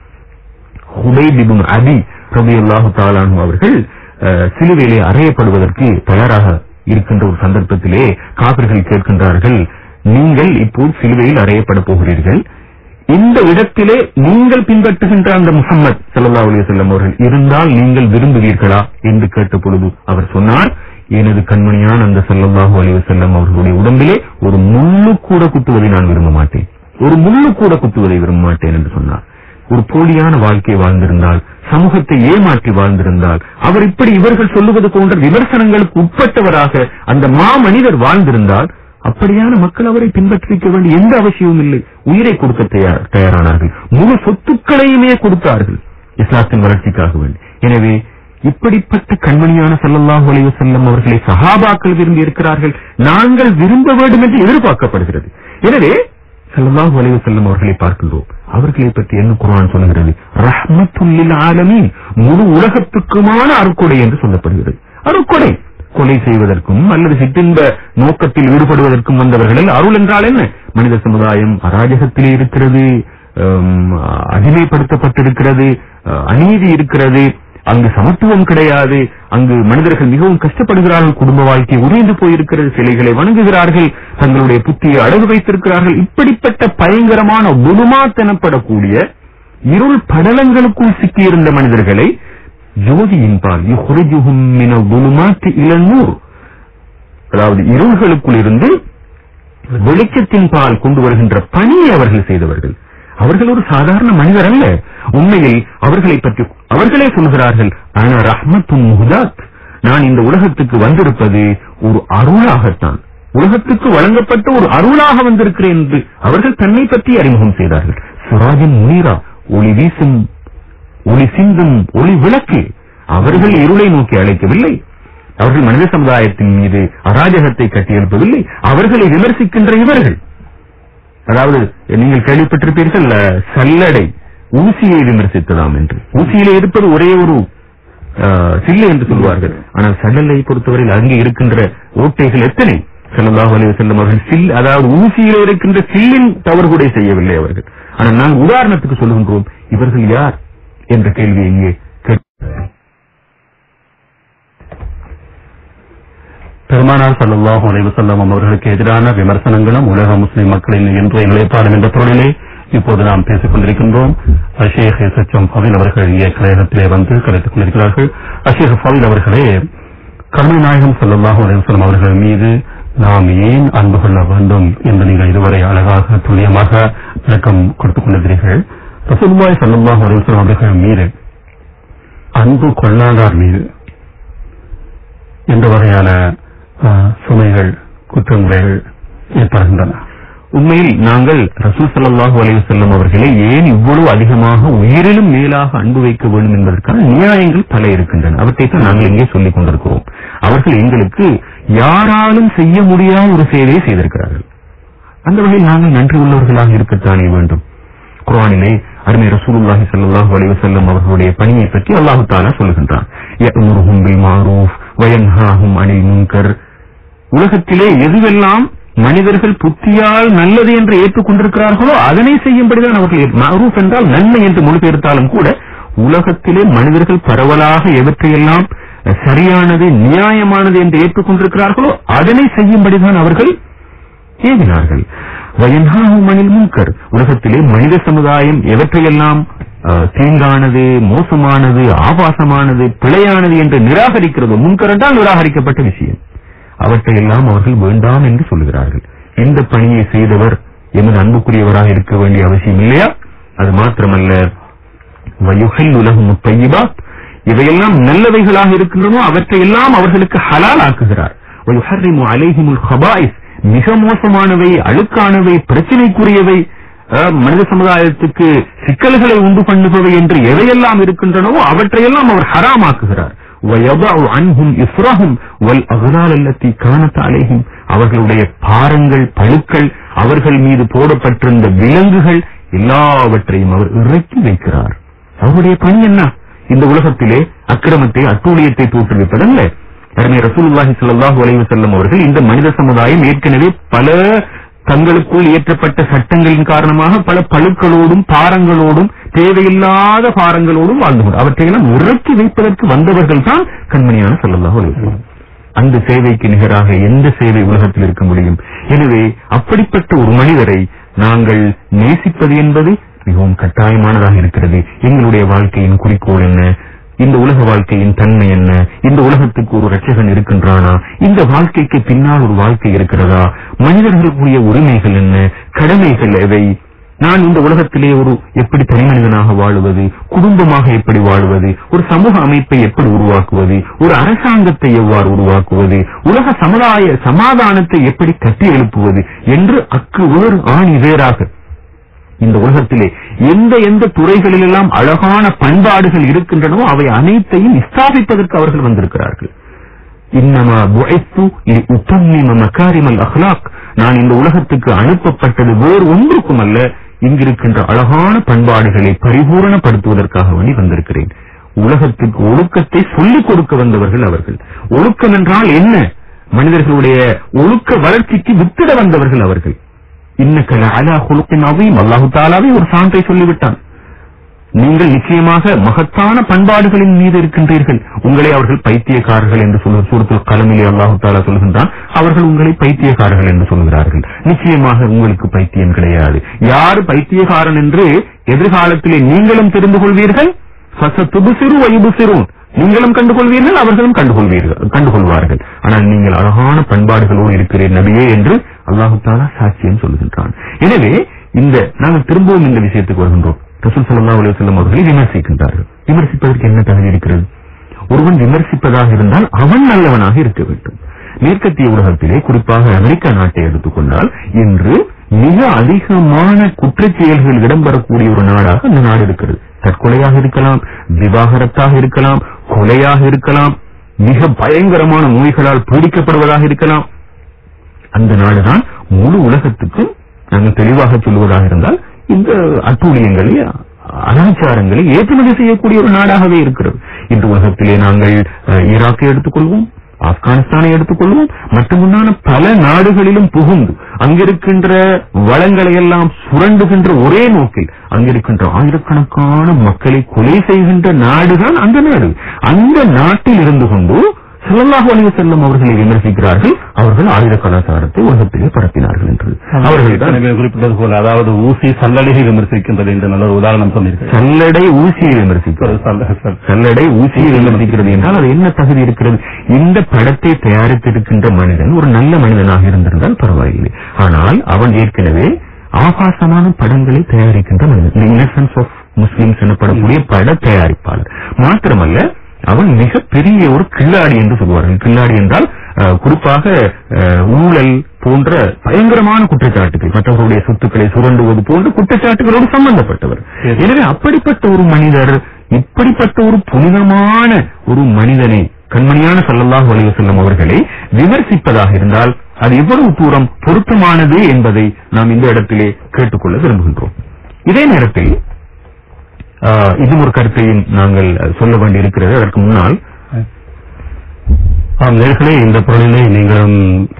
ஹுபைப் இப்னு அபி ரலியல்லாஹு தஆலா அன்ஹு அவர்கள் அஹ், சிலுவையிலே அறையப்படுவதற்கு தயாராக இருக்கின்ற ஒரு சந்தர்ப்பத்திலே காபிர்கள் கேட்கின்றார்கள் நீங்கள் இப்போது சிலுவையில் அறையப்பட போகிறீர்கள் இந்த இடத்திலே நீங்கள் பின்பற்றுகின்ற அந்த முகம்மது ஸல்லல்லாஹு அலைஹி வஸல்லம் அவர்கள் இருந்தால் நீங்கள் விரும்புவீர்களா என்று கேட்ட பொழுது அவர் சொன்னார் எனது கண்மணியான அந்த ஸல்லல்லாஹு அலைஹி வஸல்லம் அவர்களுடைய உடம்பிலே ஒரு முள்ளு கூட குத்துவதை நான் விரும்ப மாட்டேன் ஒரு முள்ளு கூட குத்துவதை விரும்ப மாட்டேன் என்று சொன்னார் ஒரு போலியான வாழ்க்கை வாழ்ந்திருந்தால் சமூகத்தை ஏமாற்றி வாழ்ந்திருந்தால் அவர் இப்படி இவர்கள் சொல்லுவது போன்ற விமர்சனங்களுக்கு உட்பட்டவராக அந்த மாமனிதர் வாழ்ந்திருந்தால் அப்படியான மக்கள் அவரை பின்பற்றிக்க வேண்டிய எந்த அவசியமும் இல்லை உயிரை கொடுக்க தயார் தயாரானார்கள் முழு சொத்துக்களையுமே கொடுத்தார்கள் இஸ்லாத்தின் வளர்ச்சிக்காக வேண்டி எனவே இப்படிப்பட்ட கண்மணியான ஸல்லல்லாஹு அலைஹி வஸல்லம் அவர்களை சஹாபாக்கள் விரும்பி இருக்கிறார்கள் நாங்கள் விரும்ப வேண்டும் என்று எதிர்பார்க்கப்படுகிறது எனவே ஸல்லல்லாஹு அலைஹி வஸல்லம் அவர்களை பார்க்கின்றோம் அவர்களை பற்றி என்ன குர்ஆன் சொல்கிறது ரஹ்மத்துல் லில் ஆலமீன் முழு உலகத்துக்குமான அருக்கொடை என்று சொல்லப்படுகிறது அருக்கொடை கொலை செய்வதற்கும் அல்லது சிற்றின்ப நோக்கத்தில் ஈடுபடுவதற்கும் வந்தவர்கள் அருள் என்றால் என்ன மனித சமுதாயம் அராஜகத்திலே இருக்கிறது ஹம், அடிமைப்படுத்தப்பட்டிருக்கிறது அஹ், அநீதி இருக்கிறது அங்கு சமத்துவம் கிடையாது அங்கு மனிதர்கள் மிகவும் கஷ்டப்படுகிறார்கள் குடும்ப வாழ்க்கை உறைந்து போயிருக்கிறது சிலைகளை வணங்குகிறார்கள் தங்களுடைய புத்தியை அழகு வைத்திருக்கிறார்கள் இப்படிப்பட்ட பயங்கரமான குருமாத் எனப்படக்கூடிய இருள் படலங்களுக்குள் சிக்கியிருந்த மனிதர்களை ஜோதியின் பால் யுஹ்ரிஜுஹும் மின குலுமாத்தி இளநூர் அதாவது இருள்களுக்குள் இருந்து வெளிச்சத்தின் பால் கொண்டு வருகின்ற பணியை அவர்கள் செய்தவர்கள் அவர்கள் ஒரு சாதாரண மனிதர் அல்ல உண்மையில் அவர்களை பற்றி அவர்களே சொல்கிறார்கள் ஆனா ரஹ்மத்துன் முஹதாத் நான் இந்த உலகத்துக்கு வந்திருப்பது ஒரு அருளாகத்தான் உலகத்துக்கு வழங்கப்பட்ட ஒரு அருளாக வந்திருக்கிறேன் என்று அவர்கள் தன்னை பற்றி அறிமுகம் செய்தார்கள் சுராஜின் முனீரா ஒளி வீசும் ஒளி சிந்தும் ஒளி விளக்கு அவர்கள் இருளை நோக்கி அழைக்கவில்லை அவர்கள் மனித சமுதாயத்தின் மீது அராஜகத்தை கட்டியெழுப்பவில்லை அவர்களை விமர்சிக்கின்ற இவர்கள் அதாவது நீங்கள் கேள்விப்பட்டிருப்பீர்கள் அஹ், சல்லடை ஊசியை விமர்சித்ததாம் என்று ஊசியிலே இருப்பது ஒரே ஒரு அஹ், சில்லு என்று சொல்வார்கள் ஆனால் சல்லலை பொறுத்தவரையில் அங்கே இருக்கின்ற ஓட்டைகள் எத்தனை ஸல்லல்லாஹு அலைஹி வஸல்லம் அவர்கள் சில் அதாவது ஊசியிலே இருக்கின்ற சில்லின் தவறு கூட செய்யவில்லை அவர்கள் ஆனால் நான் உதாரணத்துக்கு சொல்லுகின்றோம் இவர்கள் யார் என்ற கேள்வி இங்கே கேட்க பெருமானார் ஸல்லல்லாஹு அலைஹி வஸல்லம் அவர்களுக்கு எதிரான விமர்சனங்களும் உலக முஸ்லிம் மக்களின் இன்றைய நிலைப்பாடும் என்ற பொருளிலே இப்போது நாம் பேசிக் கொண்டிருக்கின்றோம் அஷேக் எஸ் எச் எம் ஃபவில் அவர்கள் இங்கே கலையகத்திலே வந்து கலைத்துக் கொண்டிருக்கிறார்கள் அஷேக் ஃபவில் அவர்களே கருணை நாயகம் ஸல்லல்லாஹு அலைஹி வஸல்லம் அவர்கள் மீது நாம் ஏன் அன்பு கொள்ள வேண்டும் என்று நீங்கள் இதுவரை அழகாக துல்லியமாக விளக்கம் கொடுத்துக் கொண்டிருக்கிறீர்கள் ரசூலுல்லாஹி ஸல்லல்லாஹு அலைஹி வஸல்லம் அவர்கள் மீது அன்பு கொள்ளாதார் மீது எந்த வகையான அஹ், சுமைகள் குற்றமுறைகள் ஏற்படுகின்றன உண்மையில் நாங்கள் ரசூல் ஸல்லல்லாஹு அலைஹி வஸல்லம் அவர்களை ஏன் இவ்வளவு அதிகமாக உயிரிலும் மேலாக அன்பு வைக்க வேண்டும் என்பதற்கான நியாயங்கள் பல இருக்கின்றன அவற்றை தான் நாங்கள் இங்கே சொல்லிக் கொண்டிருக்கிறோம் அவர்கள் எங்களுக்கு யாராலும் செய்ய முடியாத ஒரு சேவையை செய்திருக்கிறார்கள் அந்த வகையில் நாங்கள் நன்றி உள்ளவர்களாக இருக்கத்தானே வேண்டும் குர்ஆனிலே அருமை ரசூலுல்லாஹி ஸல்லல்லாஹு அலைஹி வஸல்லம் அவர்களுடைய பணியை பற்றி அல்லாஹ் தஆலா சொல்லுகின்றான் யஅமுருஹும் பில் மாரூஃப் வயன்ஹாஹும் அனில் முன்கர் உலகத்திலே எதுவெல்லாம் மனிதர்கள் புத்தியால் நல்லது என்று ஏற்றுக்கொண்டிருக்கிறார்களோ அதனை செய்யும்படிதான் அவர்கள் மரூஃப் என்றால் நன்மை என்று மொழிபெயர்த்தாலும் கூட உலகத்திலே மனிதர்கள் பரவலாக எவற்றையெல்லாம் சரியானது நியாயமானது என்று ஏற்றுக்கொண்டிருக்கிறார்களோ அதனை செய்யும்படிதான் அவர்கள் ஏவினார்கள் வயன்ஹாஹும் அனில் முன்கர் உலகத்திலே மனித சமுதாயம் எவற்றையெல்லாம் அஹ், தீங்கானது மோசமானது ஆபாசமானது பிழையானது என்று நிராகரிக்கிறதோ முன்கர் என்றால் நிராகரிக்கப்பட்ட விஷயம் அவற்றையெல்லாம் அவர்கள் வேண்டாம் என்று சொல்லுகிறார்கள் இந்த பணியை செய்தவர் எமது அன்புக்குரியவராக இருக்க வேண்டிய அவசியம் இல்லையா அது மாத்திரமல்ல வயுகல் உலகம் முத்தையிபாத் இவையெல்லாம் நல்லவைகளாக இருக்கின்றனோ அவற்றையெல்லாம் அவர்களுக்கு ஹலால் ஆக்குகிறார் வயுஹர்ரிமு அலைஹிமுல் ஹபாயிஸ் மிக மோசமானவை அழுக்கானவை பிரச்சனைக்குரியவை அஹ், மனித சமுதாயத்துக்கு சிக்கல்களை உண்டு பண்ணுபவை என்று எவையெல்லாம் இருக்கின்றனவோ அவற்றையெல்லாம் அவர் ஹராமாக்குகிறார் وَيَضَعُ عَنْهُمْ إِصْرَهُمْ وَالْأَغْلَالَ الَّتِي كَانَتْ عَلَيْهِمْ அவர்களுடைய பாரங்கள் பழுக்கள் அவர்கள் மீது போடப்பட்டிருந்த விலங்குகள் எல்லாவற்றையும் அவர் இறக்கி வைக்கிறார் அவருடைய பணி என்ன இந்த உலகத்திலே அக்கிரமத்தை அட்டூழியத்தை தோற்றுவிப்பதல்ல அருமை ரசூலுல்லாஹி ஸல்லல்லாஹு அலைஹி வஸல்லம் அவர்கள் இந்த மனித சமுதாயம் ஏற்கனவே பல தங்களுக்குள் இயற்றப்பட்ட சட்டங்களின் காரணமாக பல பழுக்களோடும் பாரங்களோடும் தேவையில்லாத பாரங்களோடும் வாழ்ந்து கொண்டு அவற்றையெல்லாம் இறக்கி வைப்பதற்கு வந்தவர்கள் தான் கண்மணியான ஸல்லல்லாஹு அலைஹி வஸல்லம் அந்த சேவைக்கு நிகராக எந்த சேவை உலகத்தில் இருக்க முடியும் எனவே அப்படிப்பட்ட ஒரு மனிதரை நாங்கள் நேசிப்பது என்பது மிகவும் கட்டாயமானதாக இருக்கிறது எங்களுடைய வாழ்க்கையின் குறிக்கோள் என்ன இந்த உலக வாழ்க்கையின் தன்மை என்ன இந்த உலகத்துக்கு ஒரு ரட்சகன் இருக்கின்றானா இந்த வாழ்க்கைக்கு பின்னால் ஒரு வாழ்க்கை இருக்கிறதா மனிதர்களுக்குரிய உரிமைகள் என்ன கடமைகள் எவை நான் இந்த உலகத்திலே ஒரு எப்படி தனிமனிதனாக வாழுவது குடும்பமாக எப்படி வாழுவது ஒரு சமூக அமைப்பை எப்படி உருவாக்குவது ஒரு அரசாங்கத்தை எவ்வாறு உருவாக்குவது உலக சமுதாய சமாதானத்தை எப்படி கட்டி எழுப்புவது என்று அக்கு வேறு ஆணி வேறாக இந்த உலகத்திலே எந்த எந்த துறைகளிலெல்லாம் அழகான பண்பாடுகள் இருக்கின்றனவோ அவை அனைத்தையும் ஸ்தாபிப்பதற்கு அவர்கள் வந்திருக்கிறார்கள் இன்னமா புஐத்து உத்தம்மிம மகாரிமல் அஹ்லாக் நான் இந்த உலகத்துக்கு அனுப்பப்பட்டது வேறு ஒன்றுக்கும் அல்ல இங்கிருக்கின்ற அழகான பண்பாடுகளை பரிபூரணப்படுத்துவதற்காக வேண்டி வந்திருக்கிறேன் உலகத்துக்கு ஒழுக்கத்தை சொல்லிக் கொடுக்க வந்தவர்கள் அவர்கள் ஒழுக்கம் என்றால் என்ன மனிதர்களுடைய ஒழுக்க வளர்ச்சிக்கு வித்திட வந்தவர்கள் அவர்கள் இன்னக்க லஅலா ஹுலுக்கின் அதீம் அல்லாஹு தாலாவே ஒரு சான்றை சொல்லிவிட்டான் நீங்கள் நிச்சயமாக மகத்தான பண்பாடுகளின் மீது இருக்கின்றீர்கள் உங்களை அவர்கள் பைத்தியக்காரர்கள் என்று சொல்ல சூரத்துல் கலமிலே அல்லாஹு தாலா சொல்கின்றான் அவர்கள் உங்களை பைத்தியக்காரர்கள் என்று சொல்கிறார்கள் நிச்சயமாக உங்களுக்கு பைத்தியம் கிடையாது யார் பைத்தியக்காரன் என்று எதிர்காலத்திலே நீங்களும் தெரிந்து கொள்வீர்கள் ஃபசதுபுசிரு வயுபுசிரூன் நீங்களும் கண்டுகொள்வீர்கள் அவர்களும் கண்டுகொள்வீர்கள் கண்டுகொள்வார்கள் ஆனால் நீங்கள் அழகான பண்பாடுகளோடு இருக்கிறீர் நபியே என்று அல்லாஹு தாலா சாட்சியம் சொல்லுகின்றான் எனவே இந்த நாங்கள் திரும்பவும் இந்த விஷயத்துக்கு வருகின்றோம் ரசூல் ஸல்லல்லாஹு அலைஹி வஸல்லம் அவர்களை விமர்சிக்கின்றார்கள் விமர்சிப்பதற்கு என்ன தகுதி இருக்கிறது ஒருவன் விமர்சிப்பதாக இருந்தால் அவன் நல்லவனாக இருக்க வேண்டும் மேற்கத்திய உலகத்திலே குறிப்பாக அமெரிக்கா நாட்டை எடுத்துக்கொண்டால் இன்று மிக அதிகமான குற்றச் செயல்கள் இடம்பெறக்கூடிய ஒரு நாடாக இந்த நாடு இருக்கிறது தற்கொலையாக இருக்கலாம் விவாகரத்தாக இருக்கலாம் கொலையாக இருக்கலாம் மிக பயங்கரமான நோய்களால் பீடிக்கப்படுவதாக இருக்கலாம் அந்த நாடுதான் முழு உலகத்துக்கும் நாங்கள் தெளிவாக சொல்லுவதாக இருந்தால் இந்த அட்டூழியங்களை அனாச்சாரங்களை ஏற்றுமதி செய்யக்கூடிய ஒரு நாடாகவே இருக்கிறது இன்று உலகத்திலே நாங்கள் அஹ், ஈராக்கை எடுத்துக்கொள்வோம் ஆப்கானிஸ்தானை எடுத்துக்கொள்வோம் மட்டுமுன்னான பல நாடுகளிலும் புகுந்து அங்கிருக்கின்ற வளங்களை எல்லாம் சுரண்டுகின்ற ஒரே நோக்கில் அங்கிருக்கின்ற ஆயிரக்கணக்கான மக்களை கொலை செய்கின்ற நாடுதான் அந்த நாடு அந்த நாட்டில் இருந்து கொண்டு ஸல்லல்லாஹு அலைஹி வஸல்லம் அவர்களை விமர்சிக்கிறார்கள் அவர்கள் ஆயுத கலாச்சாரத்தை உலகத்திலே பரப்பினார்கள் என்று அவர்கள் தான் ஏற்கனவே குறிப்பிட்டது போல அதாவது ஊசி சல்லடையை விமர்சிக்கின்றது என்று நல்ல ஒரு உதாரணம் சொன்னீர்கள் சல்லடை ஊசியை விமர்சிக்கிறது சல்ல- சல்- சல்லடை ஊசியை விமர்சிக்கிறது என்றால் அது என்ன தகுதி இருக்கிறது இந்த படத்தை தயாரித்திருக்கின்ற மனிதன் ஒரு நல்ல மனிதனாக இருந்திருந்தால் பரவாயில்லை ஆனால் அவன் ஏற்கனவே ஆபாசமான படங்களை தயாரிக்கின்ற மனிதன் இன்னசென்ஸ் ஆஃப் முஸ்லிம்ஸ் எனப்படக்கூடிய பட தயாரிப்பாளர் மாத்திரமல்ல அவன் மிக பெரிய ஒரு கில்லாடி என்று சொல்வார்கள் கில்லாடி என்றால் அஹ், குறிப்பாக அஹ், ஊழல் போன்ற பயங்கரமான குற்றச்சாட்டுகள் மற்றவர்களுடைய சொத்துக்களை சுரண்டுவது போன்ற குற்றச்சாட்டுகளோடு சம்பந்தப்பட்டவர் சரி. எனவே அப்படிப்பட்ட ஒரு மனிதர் இப்படிப்பட்ட ஒரு புனிதமான ஒரு மனிதனை கண்மணியான ஸல்லல்லாஹு அலைஹி வஸல்லம் அவர்களை விமர்சிப்பதாக இருந்தால் அது எவ்வளவு தூரம் பொருத்தமானது என்பதை நாம் இந்த இடத்திலே கேட்டுக்கொள்ள விரும்புகின்றோம் இதே நேரத்தில் ஆஹ், இன்னும் ஒரு கருத்தையும் நாங்கள் சொல்ல வேண்டியிருக்கிறது அதற்கு முன்னால் ஆம் நேர்களே இந்த பொருளிலே நீங்களும்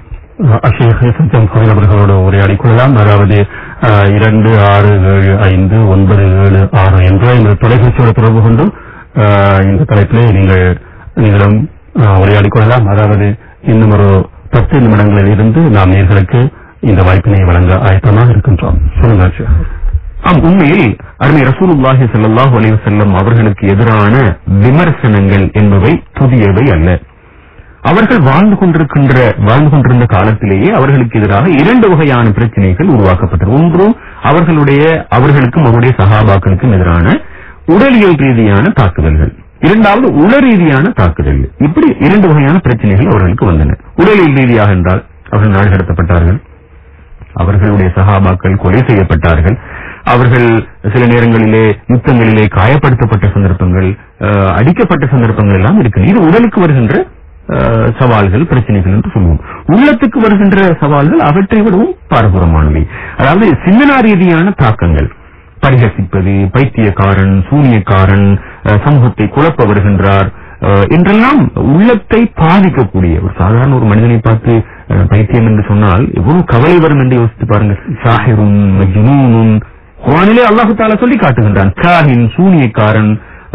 அஷேக் சஞ்சம் கோவில் அவர்களோடு உரையாடிக் கொள்ளலாம் அதாவது அஹ், இரண்டு ஆறு ஏழு ஐந்து ஒன்பது ஏழு ஆறு என்ற இந்த தொலைபேசியோடு தொடர்பு கொண்டு அஹ், இந்த தலைப்பிலே நீங்கள் நீங்களும் அஹ், உரையாடிக் கொள்ளலாம் அதாவது இன்னும் ஒரு பத்து நிமிடங்களில் இருந்து நாம் நேர்களுக்கு இந்த வாய்ப்பினை வழங்க ஆயத்தமாக இருக்கின்றோம் சொல்லுங்க அஷேக். ஆம் உண்மையில் அருமை ரசூலுல்லாஹி ஸல்லல்லாஹு அலைஹி வஸல்லம் அவர்களுக்கு எதிரான விமர்சனங்கள் என்பவை புதியவை அல்ல அவர்கள் வாழ்ந்து கொண்டிருக்கின்ற வாழ்ந்து கொண்டிருந்த காலத்திலேயே அவர்களுக்கு எதிராக இரண்டு வகையான பிரச்சனைகள் உருவாக்கப்பட்டது ஒன்று அவர்களுடைய அவர்களுக்கும் அவருடைய சகாபாக்களுக்கும் எதிரான உடலியல் ரீதியான தாக்குதல்கள் இரண்டாவது உள ரீதியான தாக்குதல்கள் இப்படி இரண்டு வகையான பிரச்சனைகள் அவர்களுக்கு வந்தன உடலியல் ரீதியாக என்றால் அவர்கள் நாடு கடத்தப்பட்டார்கள் அவர்களுடைய சகாபாக்கள் கொலை செய்யப்பட்டார்கள் அவர்கள் சில நேரங்களிலே யுத்தங்களிலே காயப்படுத்தப்பட்ட சந்தர்ப்பங்கள் அஹ், அடிக்கப்பட்ட சந்தர்ப்பங்கள் எல்லாம் இருக்கு இது உடலுக்கு வருகின்ற அஹ், சவால்கள் பிரச்சனைகள் என்று சொல்லுவோம் உள்ளத்துக்கு வருகின்ற சவால்கள் அவற்றை விடவும் பாரபுரமானவை அதாவது சிந்தனா ரீதியான தாக்கங்கள் பரிகசிப்பது பைத்தியக்காரன் சூனியக்காரன் அஹ், சமூகத்தை குழப்ப வருகின்றார் அஹ், என்றெல்லாம் உள்ளத்தை பாதிக்கக்கூடிய ஒரு சாதாரண ஒரு மனிதனை பார்த்து அஹ், பைத்தியம் என்று சொன்னால் எவ்வளவு கவலை வரும் என்று யோசித்து பாருங்கள் சாஹிரும் ஜுனூனுன் குர்ஆனிலே அல்லாஹு தாலா சொல்லி காட்டுகின்றான் காஹின் சூனியக்காரன்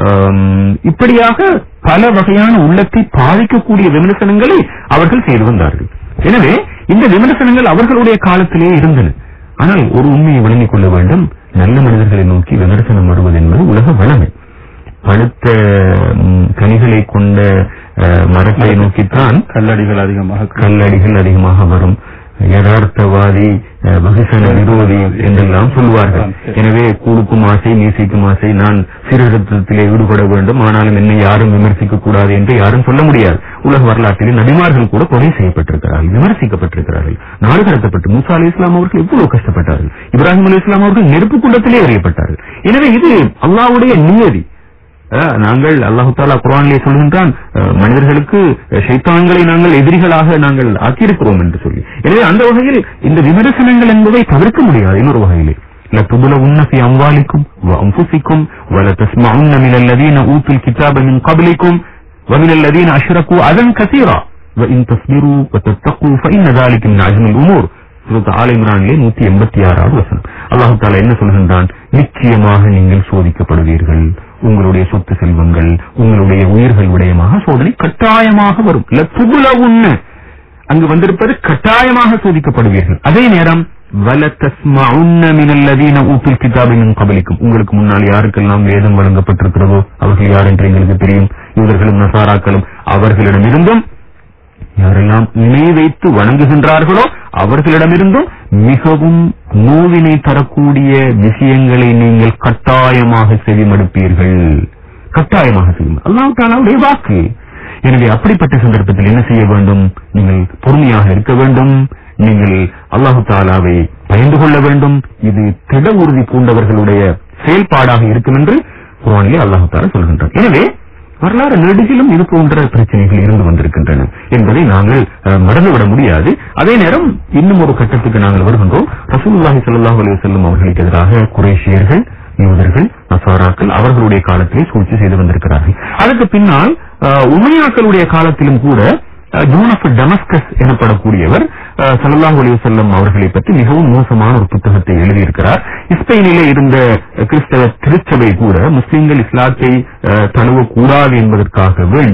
ஆம், இப்படியாக பல வகையான உள்ளத்தை பாதிக்கக்கூடிய விமர்சனங்களை அவர்கள் செய்து வந்தார்கள் எனவே இந்த விமர்சனங்கள் அவர்களுடைய காலத்திலே இருந்தன ஆனால் ஒரு உண்மையை விளங்கிக் கொள்ள வேண்டும் நல்ல மனிதர்களை நோக்கி விமர்சனம் வருவது என்பது உலக வளமை பழுத்த ம், கனிகளை கொண்ட அஹ், மரத்தை நோக்கித்தான் கல்லடிகள் அதிகமாக கல்லடிகள் அதிகமாக வரும் யதார்த்தவாதி அஹ், பகுசன விரோதி என்றெல்லாம் சொல்வார்கள் எனவே கூழுக்கும் ஆசை மீசைக்கும் ஆசை நான் சீர்திருத்தத்திலே ஈடுபட வேண்டும் ஆனாலும் என்னை யாரும் விமர்சிக்க கூடாது என்று யாரும் சொல்ல முடியாது உலக வரலாற்றிலே நபிமார்கள் கூட கொலை செய்யப்பட்டிருக்கிறார்கள் விமர்சிக்கப்பட்டிருக்கிறார்கள் நாடு கடத்தப்பட்டு மூசா அலி இஸ்லாம் அவர்கள் எவ்வளவு கஷ்டப்பட்டார்கள் இப்ராஹிம் அலி இஸ்லாம் அவர்கள் நெருப்பு குண்டத்திலே எறியப்பட்டார்கள் எனவே இது அல்லாஹ்வுடைய நியதி அஹ், நாங்கள் அல்லாஹு தாலா குரானிலே சொல்கின்றான் அஹ், மனிதர்களுக்கு அஹ், ஷைத்தான்களை நாங்கள் எதிரிகளாக நாங்கள் ஆக்கியிருக்கிறோம் என்று சொல்லி எனவே அந்த வகையில் இந்த விமர்சனங்கள் என்பதை தவிர்க்க முடியாது இன்னொரு வகையிலே لتبلغن في أموالكم وأنفسكم ولتسمعن من الذين أوتوا الكتاب من قبلكم ومن الذين أشركوا أذى كثيرا وإن تصبروا وتتقوا فإن ذلك من عزم الأمور சூரத் ஆல இம்ரானிலே நூத்தி எண்பத்தி ஆறாவது வசனம் அல்லாஹு தாலா என்ன சொல்கின்றான் நிச்சயமாக நீங்கள் சோதிக்கப்படுவீர்கள் உங்களுடைய சொத்து செல்வங்கள் உங்களுடைய உயிர்கள் விடயமாக சோதனை கட்டாயமாக வரும் லத்துபுலவுன்ன அங்கு வந்திருப்பது கட்டாயமாக சோதிக்கப்படுவீர்கள் அதே நேரம் வலதஸ்மஉன்ன மினல்லதீன ஊத்துல் கிதாபி மின் கபலிக்கும் உங்களுக்கு முன்னால் யாருக்கெல்லாம் வேதம் வழங்கப்பட்டிருக்கிறதோ அவர்கள் யார் என்று எங்களுக்கு தெரியும் இவர்களும் நசாராக்களும் அவர்களிடமிருந்தும் யாரெல்லாம் இணை வைத்து வணங்குகின்றார்களோ அவர்களிடமிருந்தும் மிகவும் நோவினை தரக்கூடிய விஷயங்களை நீங்கள் கட்டாயமாக செவிமடுப்பீர்கள் கட்டாயமாக செவிமடு அல்லாஹ் தாலாவுடைய வாக்கு எனவே அப்படிப்பட்ட சந்தர்ப்பத்தில் என்ன செய்ய வேண்டும் நீங்கள் பொறுமையாக இருக்க வேண்டும் நீங்கள் அல்லாஹு தாலாவை பயந்து கொள்ள வேண்டும் இது திட உறுதி பூண்டவர்களுடைய செயல்பாடாக இருக்கும் என்று குரானிலே அல்லாஹு தாலா சொல்கின்றார் எனவே வரலாறு நெடுகிலும் இது போன்ற பிரச்சனைகள் இருந்து வந்திருக்கின்றன என்பதை நாங்கள் அஹ், மறந்துவிட முடியாது அதே நேரம் இன்னும் ஒரு கட்டத்துக்கு நாங்கள் வருகின்றோம் ரசூலுல்லாஹி ஸல்லல்லாஹு அலைஹி வஸல்லம் அவர்களுக்கு எதிராக குறைஷியர்கள் யூதர்கள் நசாராக்கள் அவர்களுடைய காலத்திலே சூழ்ச்சி செய்து வந்திருக்கிறார்கள் அதற்கு பின்னால் அஹ், உமையாக்களுடைய காலத்திலும் கூட அஹ், ஜூன் ஆஃப் டமஸ்கஸ் எனப்படக்கூடியவர் அஹ், ஸல்லல்லாஹு அலைஹி வஸல்லம் அவர்களை பற்றி மிகவும் மோசமான ஒரு புத்தகத்தை எழுதியிருக்கிறார் ஸ்பெயினிலே இருந்த அஹ், கிறிஸ்தவ திருச்சபை கூட முஸ்லிம்கள் இஸ்லாத்தை அஹ், தழுவக்கூடாது என்பதற்காக வேண்டி